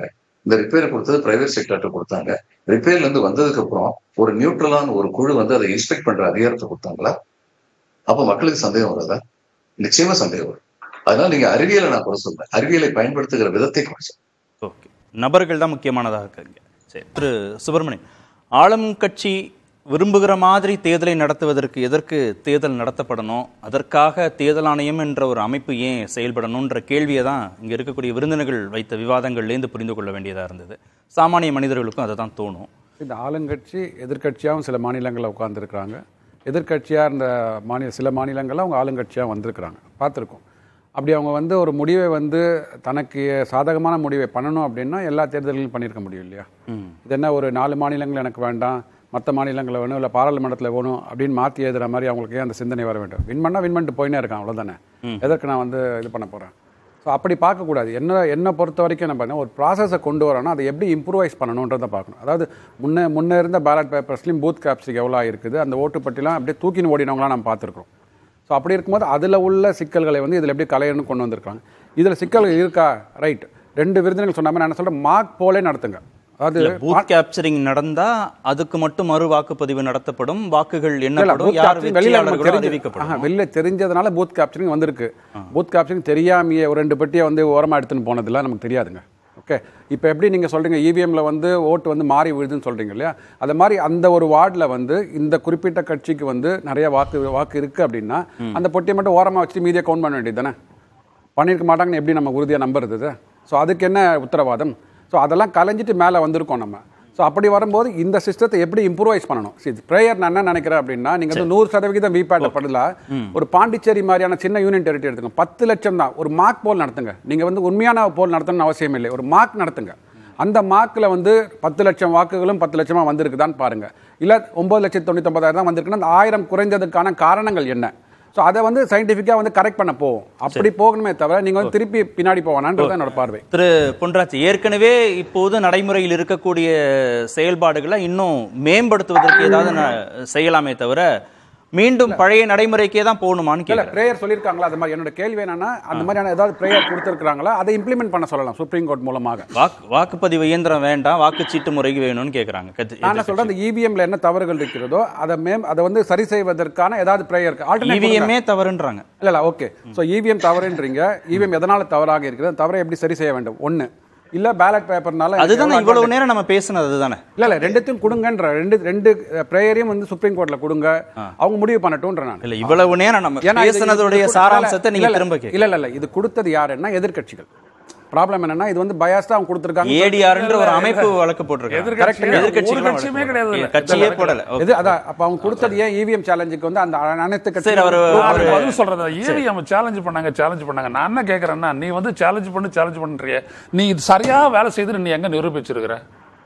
இந்த ரிப்பேர் கொடுத்தது பிரைவேட் செக்டர்ட்ட கொடுத்தாங்க ரிப்பேர்ல இருந்து வந்ததுக்கு அப்புறம் ஒரு நியூட்ரலான ஒரு குழு வந்து அதை இன்ஸ்பெக்ட் பண்ற அதிகாரத்தை கொடுத்தாங்களா அப்ப மக்களுக்கு சந்தேகம் வராதா நிச்சயமா சந்தேகம் வரும் அதனால நீங்க அறிவியலை நான் குறை சொல்றேன் அறிவியலை பயன்படுத்துகிற விதத்தை குறை சொல்றேன் ஓகே நபர்கள் தான் முக்கியமானதாக இருக்குங்க சரி திரு சுப்பிரமணியன் ஆளும் கட்சி விரும்புகிற மாதிரி தேர்தலை நடத்துவதற்கு எதற்கு தேர்தல் நடத்தப்படணும் அதற்காக தேர்தல் ஆணையம் என்ற ஒரு அமைப்பு ஏன் செயல்படணுன்ற கேள்வியை தான் இங்கே இருக்கக்கூடிய விருந்தினர்கள் வைத்த விவாதங்கள்லேருந்து புரிந்து கொள்ள வேண்டியதாக இருந்தது சாமானிய மனிதர்களுக்கும் அதை தான் தோணும் இந்த ஆளுங்கட்சி எதிர்க்கட்சியாகவும் சில மாநிலங்களில் உட்காந்துருக்குறாங்க எதிர்க்கட்சியாக இருந்த மாநில சில மாநிலங்களில் அவங்க ஆளுங்கட்சியாக வந்திருக்கிறாங்க பார்த்துருக்கோம் அப்படி அவங்க வந்து ஒரு முடிவை வந்து தனக்கு சாதகமான முடிவை பண்ணணும் அப்படின்னா எல்லா தேர்தல்களும் பண்ணியிருக்க முடியும் இல்லையா இது என்ன ஒரு நாலு மாநிலங்கள் எனக்கு வேண்டாம் மற்ற மாநிலங்களில் வேணும் இல்லை பாராளுமன்றத்தில் வேணும் அப்படின்னு மாற்றி எழுதுற மாதிரி அவங்களுக்கு ஏன் அந்த சிந்தனை வர வேண்டும் வின் பண்ணால் வின் பண்ணிட்டு போயினே இருக்கான் அவ்வளோதானே எதற்கு நான் வந்து இது பண்ண போகிறேன் ஸோ அப்படி பார்க்கக்கூடாது என்ன என்னை பொறுத்த வரைக்கும் என்ன பண்ண ஒரு ப்ராசஸை கொண்டு வரணும் அதை எப்படி இம்ப்ரூவைஸ் பண்ணணுன்றதை பார்க்கணும் அதாவது முன்னே முன்னே இருந்த பேலட் பேப்பர்ஸ்லையும் பூத் கேப்ஸுக்கு எவ்வளோ இருக்குது அந்த ஓட்டுப்பட்டிலாம் அப்படியே தூக்கின்னு ஓடினவங்களாம் நம்ம பார்த்துருக்கோம் ஸோ அப்படி இருக்கும்போது அதில் உள்ள சிக்கல்களை வந்து இதில் எப்படி கலையணும்னு கொண்டு வந்திருக்காங்க இதில் சிக்கல்கள் இருக்கா ரைட் ரெண்டு விருந்தினர்கள் சொன்ன மாதிரி நான் என்ன சொல்கிறேன் மார்க் போலே நடத்துங்க அதாவது பூத் கேப்சரிங் நடந்தா அதுக்கு மட்டும் மறு வாக்குப்பதிவு நடத்தப்படும் வாக்குகள் இல்ல, எண்ணப்படும் booth யார் capturing வெளியில நமக்கு வெற்றியாளர்களோ தெரிஞ்சு- அறிவிக்கப்படும் ஆஹா, வெளியில தெரிஞ்சதுனால பூத் கேப்சரிங் வந்திருக்கு பூத் கேப்சரிங் தெரியாமையே ஒரு ரெண்டு பெட்டியை வந்து ஓரமா எடுத்துன்னு போனதுலாம் நமக்கு தெரியாதுங்க ஓகே இப்போ எப்படி நீங்க சொல்றீங்க இவிஎம்ல வந்து ஓட்டு வந்து மாறி விழுதுன்னு சொல்றீங்க இல்லையா அது மாதிரி அந்த ஒரு வார்டில் வந்து இந்த குறிப்பிட்ட கட்சிக்கு வந்து நிறைய வாக்கு வாக்கு இருக்கு அப்படின்னா அந்த பொட்டியை மட்டும் ஓரமா வச்சுட்டு மீதியை கவுண்ட் பண்ண வேண்டியது தானே பண்ணியிருக்க மாட்டாங்கன்னு எப்படி நம்ம உறுதியாக நம்புறது ஸோ அதுக்கு என்ன உத்தரவாதம் ஸோ அதெல்லாம் கலைஞ்சிட்டு மேலே வந்திருக்கோம் நம்ம ஸோ அப்படி வரும்போது இந்த சிஸ்டத்தை எப்படி இம்ப்ரூவைஸ் பண்ணணும் சரி ப்ரேயர் நான் என்ன நினைக்கிறேன் அப்படின்னா நீங்கள் வந்து நூறு சதவிகிதம் விபேட் படல ஒரு பாண்டிச்சேரி மாதிரியான சின்ன யூனியன் டெரிட்டரி எடுத்துங்க பத்து லட்சம் தான் ஒரு மார்க் போல் நடத்துங்க நீங்கள் வந்து உண்மையான போல் நடத்தணும்னு அவசியம் இல்லை ஒரு மார்க் நடத்துங்க அந்த மார்க்கில் வந்து பத்து லட்சம் வாக்குகளும் பத்து லட்சமாக வந்திருக்குதான்னு பாருங்க இல்லை ஒன்பது லட்சத்தி தொண்ணூத்தொம்பதாயிரம் தான் வந்திருக்குன்னா அந்த ஆயிரம் குறைந்ததுக்கான காரணங்கள் என்ன ஸோ அதை வந்து சயின்டிஃபிக்காக வந்து கரெக்ட் பண்ண போவோம் அப்படி போகணுமே தவிர நீங்கள் வந்து திருப்பி பின்னாடி போவானான்றது என்னோட பார்வை திரு பொன்ராஜ் ஏற்கனவே இப்போது நடைமுறையில் இருக்கக்கூடிய செயல்பாடுகளை இன்னும் மேம்படுத்துவதற்கு ஏதாவது ந- செய்யலாமே தவிர மீண்டும் பழைய நடைமுறைக்கே தான் போகணுமான்னு இல்ல கேட்கல பிரேயர் சொல்லியிருக்காங்களா அது மாதிரி என்னோட கேள்வி என்னன்னா அந்த மாதிரியான ஏதாவது பிரேயர் கொடுத்துருக்காங்களா அதை இம்ப்ளிமெண்ட் பண்ண சொல்லலாம் சுப்ரீம் கோர்ட் மூலமாக வாக்கு வாக்குப்பதிவு இயந்திரம் வேண்டாம் வாக்குச்சீட்டு முறைக்கு வேணும்னு கேட்குறாங்க நான் என்ன சொல்றேன் அந்த இவிஎம்ல என்ன தவறுகள் இருக்கிறதோ அதை மேம் அதை வந்து சரி செய்வதற்கான ஏதாவது பிரேயர் இவிஎம்ஏ தவறுன்றாங்க இல்ல இல்ல ஓகே ஸோ இவிஎம் தவறுன்றீங்க இவிஎம் எதனால தவறாக இருக்குது அந்த தவறை எப்படி சரி செய்ய வேண்டும் ஒண்ணு இல்ல பேலட் பேப்பர்னால அதுதானே இவ்வளவு நேரம் நம்ம பேசுனது அதுதானே இல்ல இல்ல ரெண்டுத்தையும் கொடுங்கன்ற ரெண்டு ரெண்டு பிரேயரையும் வந்து சுப்ரீம் கோர்ட்ல கொடுங்க அவங்க முடிவு பண்ணட்டும்ன்ற நான் இல்ல இவ்வளவு நேரம் நம்ம ஏன்னா இது- பேசுனதுடைய இது- சாராம்சத்தை இல்ல, நீங்க இல்ல, திரும்ப கேட்க இல்ல இல்ல இல்ல இது கொடுத்தது யாருன்னா எதிர்க்கட்சிகள் ப்ராப்ளம் என்னன்னா இது வந்து பயாஸ்டா அவங்க கொடுத்துருக்காங்க ஏடிஆர்ன்ற ஒரு அமைப்பு வழக்கு போட்டிருக்காங்க எதிர்க்கட்சி- ஒரு எதிர்க்கட்சிகளும் கட்சியுமே வழக்கு கிடையாது போடல. இல்ல. கட்சியே போடல Okay. இது அதான் அப்ப அவங்க கொடுத்தது ஏன் இவிஎம் சேலஞ்சுக்கு வந்து அந்த அனைத்து சரி, அவரு- கட்சிகளும் அது அவரு- பதில் சொல்றது ஈவி நம்ம சேலஞ்ச் பண்ணாங்க சேலஞ்ச் பண்ணாங்க நான் என்ன கேக்குறேன்னா நீ வந்து சேலஞ்ச் பண்ணி சேலஞ்ச் பண்றிய நீ இது சரியா வேலை செய்து நீ எங்க நிரூபிச்சிருக்கிற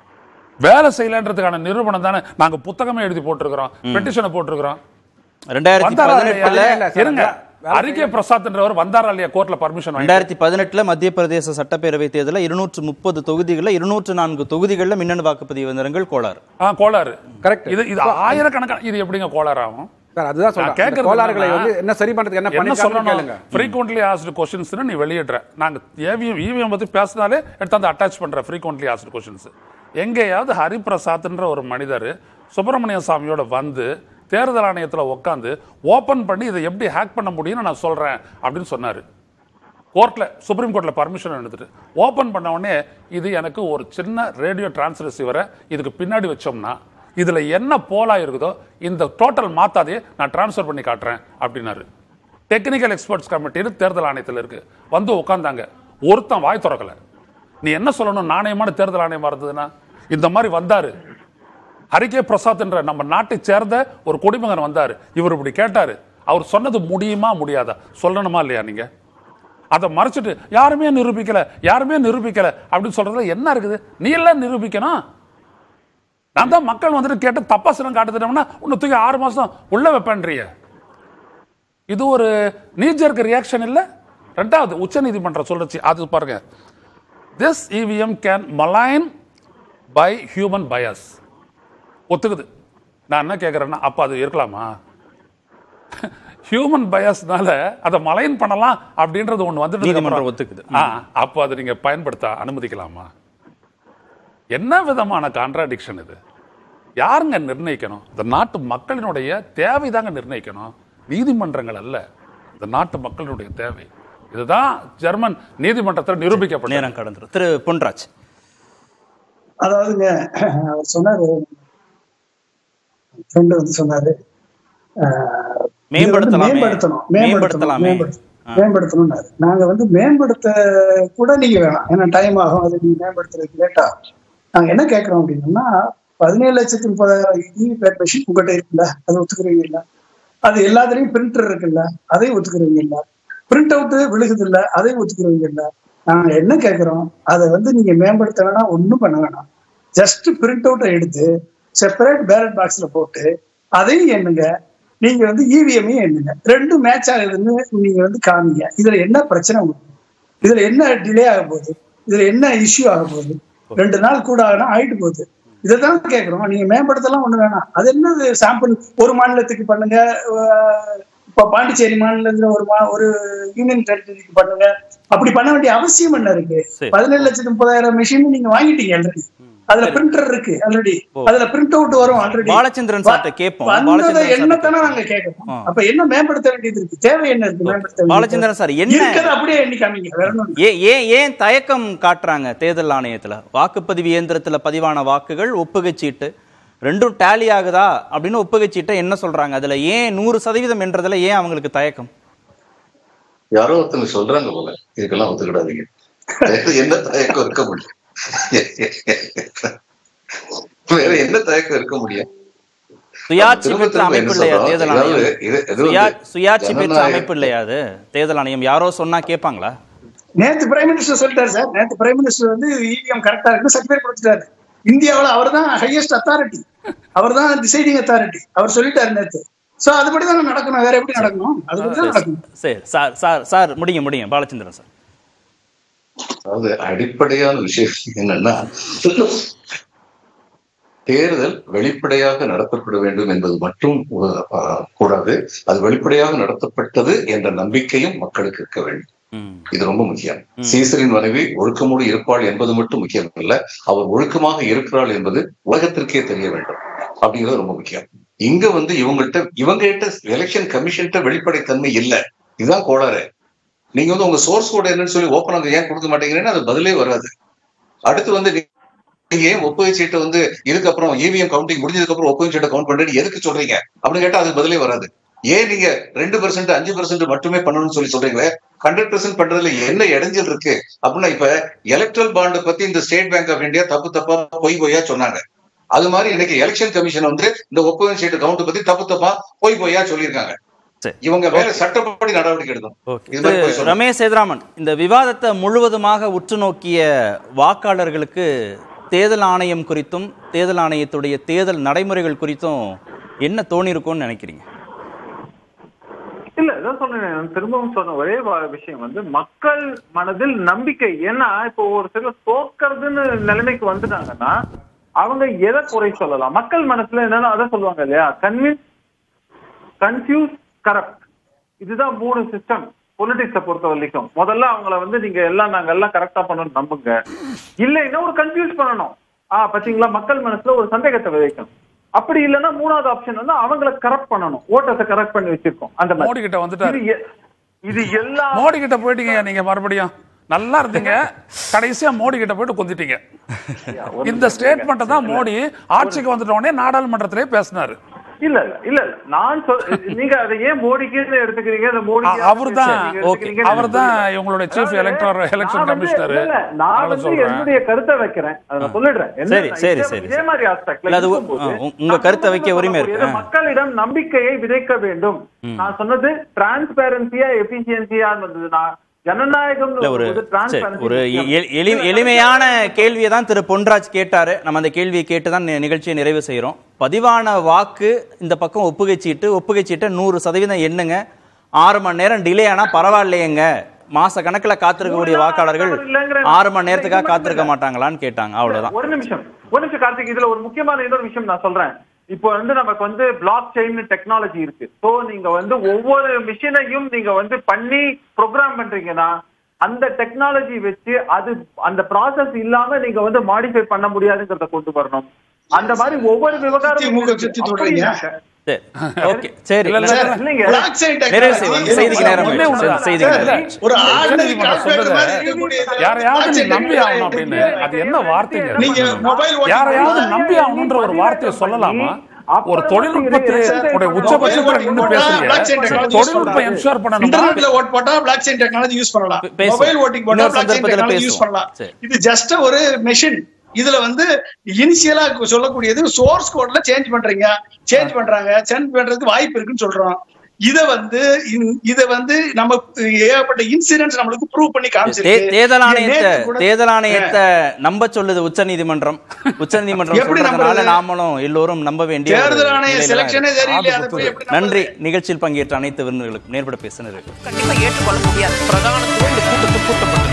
வேலை செய்யலன்றதுக்கான நிரூபணம் தானே நாங்க புத்தகமே எழுதி போட்டிருக்கிறோம் பெட்டிஷனை போட்டிருக்கிறோம் ரெண்டாயிரத்தி வந்தாரா பதினெட்டுல இல்லையா? இல்ல, சார், இருங்க வேலை அறிக்கை பிரசாத்ன்றவர் வந்தாரா இல்லையா கோர்ட்ல பர்மிஷன் வாங்கி ரெண்டாயிரத்தி பதினெட்டுல மத்திய பிரதேச சட்டப்பேரவை தேர்தலில் இருநூற்று முப்பது தொகுதிகளில் இருநூற்று நான்கு தொகுதிகளில் மின்னணு வாக்குப்பதிவு எந்திரங்கள் கோளாறு ஆ கோளாறு Correct. இது இது ஆயிரக்கணக்கான இது எப்படிங்க கோளாறு ஆகும் சார் அதுதான் சொல்றேன் நான் கேட்கறது இந்த கோளாறுகளை என்னன்னா, வந்து என்ன சரி பண்றதுக்கு என்ன என்ன பண்ணிருக்காங்கன்னு கேளுங்க சொல்லணும் ஃப்ரீக்வெண்ட்லி ஆஸ்டு கொஸ்டின்ஸ் நீ வெளியிடுற நாங்க ஏவிஎம் இவிஎம் பத்தி பேசினாலே எடுத்து அந்த அட்டாச் பண்ற ஃப்ரீக்வெண்ட்லி ஆஸ்டு கொஸ்டின்ஸ் எங்கேயாவது ஹரிபிரசாத்ன்ற ஒரு மனிதர் சுப்பிரமணிய சாமியோட வந்து தேர்தல் ஆணையத்துல உட்காந்து ஓபன் பண்ணி இதை எப்படி ஹேக் பண்ண முடியும்னு நான் சொல்றேன் அப்படின்னு சொன்னாரு கோர்ட்ல சுப்ரீம் கோர்ட்ல பர்மிஷன் எடுத்துட்டு ஓபன் பண்ண உடனே இது எனக்கு ஒரு சின்ன ரேடியோ டிரான்ஸ் ரிசீவரை இதுக்கு பின்னாடி வச்சோம்னா இதுல என்ன போலா இருக்குதோ இந்த டோட்டல் மாத்தாதே நான் டிரான்ஸ்ஃபர் பண்ணி காட்டுறேன் அப்படின்னாரு டெக்னிக்கல் எக்ஸ்பர்ட்ஸ் கமிட்டின்னு தேர்தல் ஆணையத்தில் இருக்கு வந்து உட்காந்தாங்க ஒருத்தன் வாய் திறக்கல நீ என்ன சொல்லணும் நாணயமான தேர்தல் ஆணையமா இருந்ததுன்னா இந்த மாதிரி வந்தாரு ஹரிகே பிரசாத் என்ற நம்ம நாட்டை சேர்ந்த ஒரு குடிமகன் வந்தாரு இவர் இப்படி கேட்டாரு அவர் சொன்னது முடியுமா முடியாதா சொல்லணுமா இல்லையா நீங்க அதை மறைச்சிட்டு யாருமே நிரூபிக்கல யாருமே நிரூபிக்கல அப்படின்னு சொல்றதுல என்ன இருக்குது நீ எல்லாம் நிரூபிக்கணும் நான் தான் மக்கள் வந்துட்டு கேட்டு தப்பாசனம் காட்டுதுட்டோம்னா உன்னை தூக்கி ஆறு மாசம் உள்ள வைப்பேன்றிய இது ஒரு நீஜருக்கு ரியாக்ஷன் இல்ல ரெண்டாவது உச்ச நீதிமன்றம் சொல்றச்சு அது பாருங்க this EVM can malign by human bias ஒத்துக்குது நான் என்ன கேட்குறேன்னா அப்போ அது இருக்கலாமா ஹியூமன் பயஸ்னால அதை மலைன் பண்ணலாம் அப்படின்றது ஒன்று வந்துட்டு நீதிமன்றம் ஒத்துக்குது. ஆ அப்போ அதை நீங்க பயன்படுத்த அனுமதிக்கலாமா என்ன விதமான கான்ட்ராடிக்ஷன் இது யாருங்க நிர்ணயிக்கணும் இந்த நாட்டு மக்களினுடைய தேவை தாங்க நிர்ணயிக்கணும் நீதிமன்றங்கள் அல்ல இந்த நாட்டு மக்களினுடைய தேவை இதுதான் ஜெர்மன் நீதிமன்றத்தில் நிரூபிக்கப்பட்ட நேரம் கடந்துரும் திரு பொன்ராஜ் அதாவதுங்க அவர் சொன்னாரு ஃப்ரெண்டு வந்து சொன்னாரு ஆஹ், இது வந்து மேம்படுத்தலாமே. மேம்படுத்தணும் மேம்படுத்தணும் மேம்படுத்தலாமே. மேம்படுத்தணும் மேம்படுத்தணும்னாரு நாங்க வந்து மேம்படுத்த கூட நீங்க வேணாம் ஏன்னா டைம் ஆகும் அது நீங்க மேம்படுத்துறதுக்கு லேட் ஆகும் நாங்க என்ன கேட்கறோம் அப்படின்னா பதினேழு லட்சத்தி முப்பதாயிரம் இ பேட் மெஷின் உங்கள்கிட்ட இருக்குல்ல அது ஒத்துக்கிறீங்க இல்ல அது எல்லாத்துலயும் பிரிண்டர் இருக்குல்ல அதையும் ஒத்துக்கிறீங்க இல்ல பிரிண்ட் அவுட் விழுகுது இல்ல அதையும் ஒத்துக்கிறீங்க இல்ல நாங்க என்ன கேட்கறோம் அதை வந்து நீங்க மேம்படுத்த வேணாம் ஒண்ணும் பண்ண வேணாம் ஜஸ்ட் பிரிண்ட் அவுட்டை எடுத்து செப்பரேட் பேலட் பாக்ஸ்ல போட்டு அதையும் எண்ணுங்க நீங்க வந்து இவிஎம்மையும் எண்ணுங்க ரெண்டும் மேட்ச் ஆகுதுன்னு நீங்க வந்து காமிங்க இதுல என்ன பிரச்சனை உங்களுக்கு இதுல என்ன டிலே ஆக போகுது இதுல என்ன இஷ்யூ ஆக போகுது ரெண்டு நாள் கூட ஆகினா ஆயிட்டு போகுது இதைதான் கேக்குறோம் நீங்க மேம்படுத்தலாம் ஒண்ணு வேணாம் அது என்னது சாம்பிள் ஒரு மாநிலத்துக்கு பண்ணுங்க அஹ் இப்ப பாண்டிச்சேரி மாநிலத்துல ஒரு மா- ஒரு யூனியன் டெரிட்டரிக்கு பண்ணுங்க அப்படி பண்ண வேண்டிய அவசியம் என்ன இருக்கு சரி. பதினேழு லட்சத்து முப்பதாயிரம் மிஷின் நீங்க வாங்கிட்டீங்க ஆல்ரெடி அதுல பிரிண்டர் இருக்கு ஆல்ரெடி அதுல பிரிண்ட் அவுட் வரும் ஆல்ரெடி பாலச்சந்திரன் சார்ட்ட கேட்போம். வந்ததை பாலச்சந்திரன் என்னத்தானே சார்ட்ட நாங்க கேட்கறோம் ஆ. அப்ப என்ன மேம்படுத்த வேண்டியது இருக்கு தேவை என்ன இருக்கு மேம்படுத்த வேண்டியது? பாலச்சந்திரன் சார், என்ன- இருக்கிறத அப்படியே எண்ணி காமிங்க வேற ஒண்ணும் இல்ல. ஏன் ஏன் ஏன் தயக்கம் காட்டுறாங்க தேர்தல் ஆணையத்துல வாக்குப்பதிவு இயந்திரத்துல பதிவான வாக்குகள் ஒப்புகைச் சீட்டு ரெண்டும் டேலி ஆகுதா அப்படின்னு ஒப்புகைச் சீட்டை என்ன சொல்றாங்க அதுல ஏன் நூறு சதவீதம் என்றதுல ஏன் அவங்களுக்கு தயக்கம் யாரோ ஒருத்தங்க சொல்றாங்க போல இதுக்கெல்லாம் ஒத்துக்கிடாதீங்க வேற என்ன தயக்கம் இருக்க முடியும் வேற என்ன தயக்கம் இருக்க முடியும் சுயாட்சி திரும்ப பெற்ற திரும்ப அமைப்பு என்ன இல்லையா சொல்றோம்? தேர்தல் அதாவது ஆணையம் இது- இது சுயா- வந்து சுயாட்சி பெற்ற ஜனநாயகம். அமைப்பு இல்லையா அது தேர்தல் ஆணையம் யாரோ சொன்னா கேட்பாங்களா நேத்து பிரைம் மினிஸ்டர் சொல்லிட்டாரு சார் நேத்து பிரைம் மினிஸ்டர் வந்து இவிஎம் கரெக்டா இருக்கு சர்டிபிகேட் கொடுத்துட்டாரு இந்தியாவுல அவர் தான் ஹையஸ்ட் அத்தாரிட்டி அவர் தான் டிசைடிங் அத்தாரிட்டி அவர் சொல்லிட்டாரு நேத்து சோ அதுபடி தான் நடக்கணும் வேற எப்படி நடக்கணும் அதுபடி தான் நடக்கணும் சரி சார் சார் சார் முடிங்க முடிங்க பாலச்சந்திரன் சார் அதாவது அடிப்படையான விஷயம் என்னன்னா தேர்தல் வெளிப்படையாக நடத்தப்பட வேண்டும் என்பது மட்டும் அஹ், கூடாது அது வெளிப்படையாக நடத்தப்பட்டது என்ற நம்பிக்கையும் மக்களுக்கு இருக்க வேண்டும் ம். இது ரொம்ப முக்கியம் சீசரின் மனைவி ஒழுக்கமோடு இருப்பாள் என்பது மட்டும் முக்கியம் இல்ல அவர் ஒழுக்கமாக இருக்கிறாள் என்பது உலகத்திற்கே தெரிய வேண்டும் அப்படிங்கிறது ரொம்ப முக்கியம் இங்க வந்து இவங்கள்ட்ட இவங்க கிட்ட எலெக்ஷன் கமிஷன்ட்ட வெளிப்படைத்தன்மை இல்ல இதுதான் கோளாறு நீங்க வந்து உங்க சோர்ஸ் கோட் என்னன்னு சொல்லி ஓப்பன் அங்க ஏன் கொடுக்க மாட்டேங்கிறேன்னு அது பதிலே வராது அடுத்து வந்து நீ- நீங்க ஏன் ஒப்புகை சீட்டை வந்து இதுக்கப்புறம் இவிஎம் கவுண்டிங் முடிஞ்சதுக்கு அப்புறம் ஒப்புகை சீட்டை கவுண்ட் பண்றேன்னு எதுக்கு சொல்றீங்க அப்படின்னு கேட்டா அது பதிலே வராது ஏன் நீங்க ரெண்டு பெர்சென்ட் அஞ்சு பெர்சென்ட் மட்டுமே பண்ணணும்னு சொல்லி சொல்றீங்களே ஹண்ட்ரட் பெர்சென்ட் பண்றதுல என்ன இடைஞ்சல் இருக்கு அப்படின்னா இப்ப எலக்ட்ரல் பாண்ட் பத்தி இந்த ஸ்டேட் பேங்க் ஆஃப் இந்தியா தப்பு தப்பா பொய் பொய்யா சொன்னாங்க அது மாதிரி இன்னைக்கு எலெக்ஷன் கமிஷன் வந்து இந்த ஒப்புகை சீட்டு கவுண்ட் பத்தி தப்பு தப்பா பொய் பொய்யா சொல்லியிருக்காங்க சரி. இவங்க வேற சட்டப்படி நடவடிக்கை எடுக்கணும் ஓகே இது மாதிரி திரு போய் சொல்லுங்க. ரமேஷ் சேதுராமன் இந்த விவாதத்தை முழுவதுமாக உற்று நோக்கிய வாக்காளர்களுக்கு தேர்தல் ஆணையம் குறித்தும் தேர்தல் ஆணையத்துடைய தேர்தல் நடைமுறைகள் குறித்தும் என்ன தோணிருக்கும்னு நினைக்கிறீங்க இல்ல இதான் சொன்னேன் நான் திரும்பவும் சொன்ன ஒரே வா- விஷயம் வந்து மக்கள் மனதில் நம்பிக்கை ஏன்னா இப்போ ஒரு சிலர் தோக்கறதுன்னு நிலைமைக்கு வந்துட்டாங்கன்னா அவங்க எதை குறை சொல்லலாம் மக்கள் மனசுல என்னன்னா அதான் சொல்லுவாங்க இல்லையா கன்வின்ஸ் கன்ஃபியூஸ் கரப்ட் இதுதான் மூணு சிஸ்டம் பொலிட்டிக்ஸை பொறுத்த வரைக்கும் முதல்ல அவங்கள வந்து நீங்க எல்லாம் நாங்க எல்லாம் கரெக்டா பண்ணணும் நம்புங்க இல்லைன்னா ஒரு கன்ஃபியூஸ் பண்ணணும் ஆ பாத்தீங்களா மக்கள் மனசுல ஒரு சந்தேகத்தை விதைக்கணும் அப்படி இல்லைன்னா மூணாவது ஆப்ஷன் வந்து அவங்கள கரெக்ட் பண்ணணும் ஓட்டத்தை கரெக்ட் பண்ணி வச்சிருக்கோம் அந்த மாதிரி. மோடி கிட்ட வந்துட்டாரு. இது எ- இது எல்லா மோடி கிட்ட போயிட்டீங்க நீங்க மறுபடியும் நல்லா இருந்தீங்க கடைசியா மோடி கிட்ட போயிட்டு குந்திட்டீங்க இந்த ஸ்டேட்மெண்ட் தான் மோடி ஆட்சிக்கு வந்துட்ட உடனே நாடாளுமன்றத்திலே பேசினாரு இல்ல இல்ல இல்ல இல்ல நான் சொல் நீங்க அதை ஏன் மோடிக்குன்னு எடுத்துக்கிறீங்க அந்த மோடி அவர்தான் ஓகே அவர்தான் இவங்களுடைய சீஃப் எலக்டோர் எலெக்ஷன் கமிஷனர் நான் வந்து என்னுடைய கருத்தை வைக்கிறேன் அதை நான் சொல்லிடுறேன் என்ன- சரி, சரி, இதே- சரி, இதே சரி. மாதிரி aspectல இல்ல, அது உ- இருக்கும்போது, ஆ, உ- உங்க நான் கருத்தை சொன்னது வைக்க உரிமை இருக்கு. சொல்லக்கூடியது ஆ. மக்களிடம் நம்பிக்கையை விதைக்க வேண்டும் நான் சொன்னது டிரான்ஸ்பேரன்சியா எபிசியன்சியா வந்தது நான் ஜனநாயகம் இல்ல ஒரு சரி, ஒரு எ- எளி- எளிமையான கேள்வியை தான் திரு பொன்ராஜ் கேட்டாரு நம்ம அந்த கேள்வியை கேட்டு தான் நி- நிகழ்ச்சியை நிறைவு செய்கிறோம் பதிவான வாக்கு இந்த பக்கம் ஒப்புகை சீட்டு ஒப்புகை சீட்டை நூறு சதவீதம் எண்ணுங்க ஆறு மணி நேரம் டிலே ஆனா பரவாயில்லையேங்க மாச கணக்குல காத்திருக்கக்கூடிய நூறு நாள் வாக்காளர்கள் தவறு இல்லைங்கிற ஆறு மணி நேரத்துக்காக இது காத்திருக்க மட்டும் மாட்டாங்களான்னு கேட்டாங்க அவ்வளவுதான் ஒரு நிமிஷம் ஒரு நிமிஷம் கார்த்திக் இதுல ஒரு முக்கியமான இன்னொரு விஷயம் நான் சொல்றேன் இப்போ வந்து நமக்கு வந்து பிளாக் செயின் டெக்னாலஜி இருக்கு சோ நீங்க வந்து ஒவ்வொரு மிஷினையும் நீங்க வந்து பண்ணி ப்ரோக்ராம் பண்றீங்கன்னா அந்த டெக்னாலஜி வச்சு அது அந்த ப்ராசஸ் இல்லாம நீங்க வந்து மாடிஃபை பண்ண முடியாதுங்கிறத கொண்டு வரணும் அந்த மாதிரி ஒவ்வொரு திமுக சுத்தி தொடறீங்க. விவகாரம் சரி ஓகே சரி இல்ல, இல்ல, சார், இல்லைங்க. blockchain நிறைவு technology செய்வோம். செய்திக்கு நேரம் ஒண்ணே ஆயிடுச்சு. ஒண்ணுதான். செய்திக்கு சார், நேரம் ஆயிடுச்சு. ஒரு இல்ல, ஆர்டினரி நீங்க calculator சொல்றத மாதிரி இருக்கக்கூடிய இதுல யாரையாவது நீ blockchain நம்பி technology ஆகணும் அப்படின்னு இருக்கு. அது என்ன வார்த்தைங்க நீங்க மொபைல் யாரையாவது நம்பி ஆகணுன்ற ஒரு வார்த்தையை சொல்லலாமா ஒரு தொழில்நுட்பத்தினுடைய உச்சபட்சத்துல நின்னு பேசுறீங்க தொழில்நுட்பம் என்ஷூர் பண்ணணுமா இன்டர்நெட்ல ஓட் போட்டா பிளாக் செயின் டெக்னாலஜி யூஸ் பண்ணலாம் பே- பேசுவோம். மொபைல் ஓட்டிங் போட்டா இன்னொரு பிளாக் செயின் சந்தர்ப்பத்துல டெக்னாலஜி யூஸ் பேசுவோம். பண்ணலாம் சரி. இது ஜஸ்ட் ஒரு மெஷின் இதுல வந்து இனிஷியலா சொல்லக்கூடியது சோர்ஸ் கோட்ல சேஞ்ச் பண்றீங்க சேஞ்ச் பண்றாங்க சேஞ்ச் பண்றதுக்கு வாய்ப்பு இருக்குன்னு சொல்றோம் இத வந்து இந்த- இத வந்து நம்ம ஏகப்பட்ட இன்சிடென்ட்ஸ் நம்மளுக்கு ப்ரூவ் பண்ணி தே- காமிச்சிருக்கு தேர்தல் ஆணையத்தை நேத்து கூட- தேர்தல் ஆணையத்தை நம்ப சொல்லுது உச்சநீதிமன்றம் உச்சநீதிமன்றம் எப்படி சொல்றதுனால நம்புறது? நாமளும் எல்லோரும் நம்ப வேண்டிய ஒரு தேர்தல் ஆணைய நிலையில தான் செலக்ஷனே இருக்கு. சரியில்லை அதை போய் எப்படி நன்றி நம்புறது? நிகழ்ச்சியில் பங்கேற்ற அனைத்து விருந்தினர்களுக்கும் நேர்பட பேசினருக்கு கண்டிப்பா ஏற்றுக்கொள்ள முடியாது பிரதானத்துவம் இந்த கூட்டத்துக்கு கூட்டப்பட்டது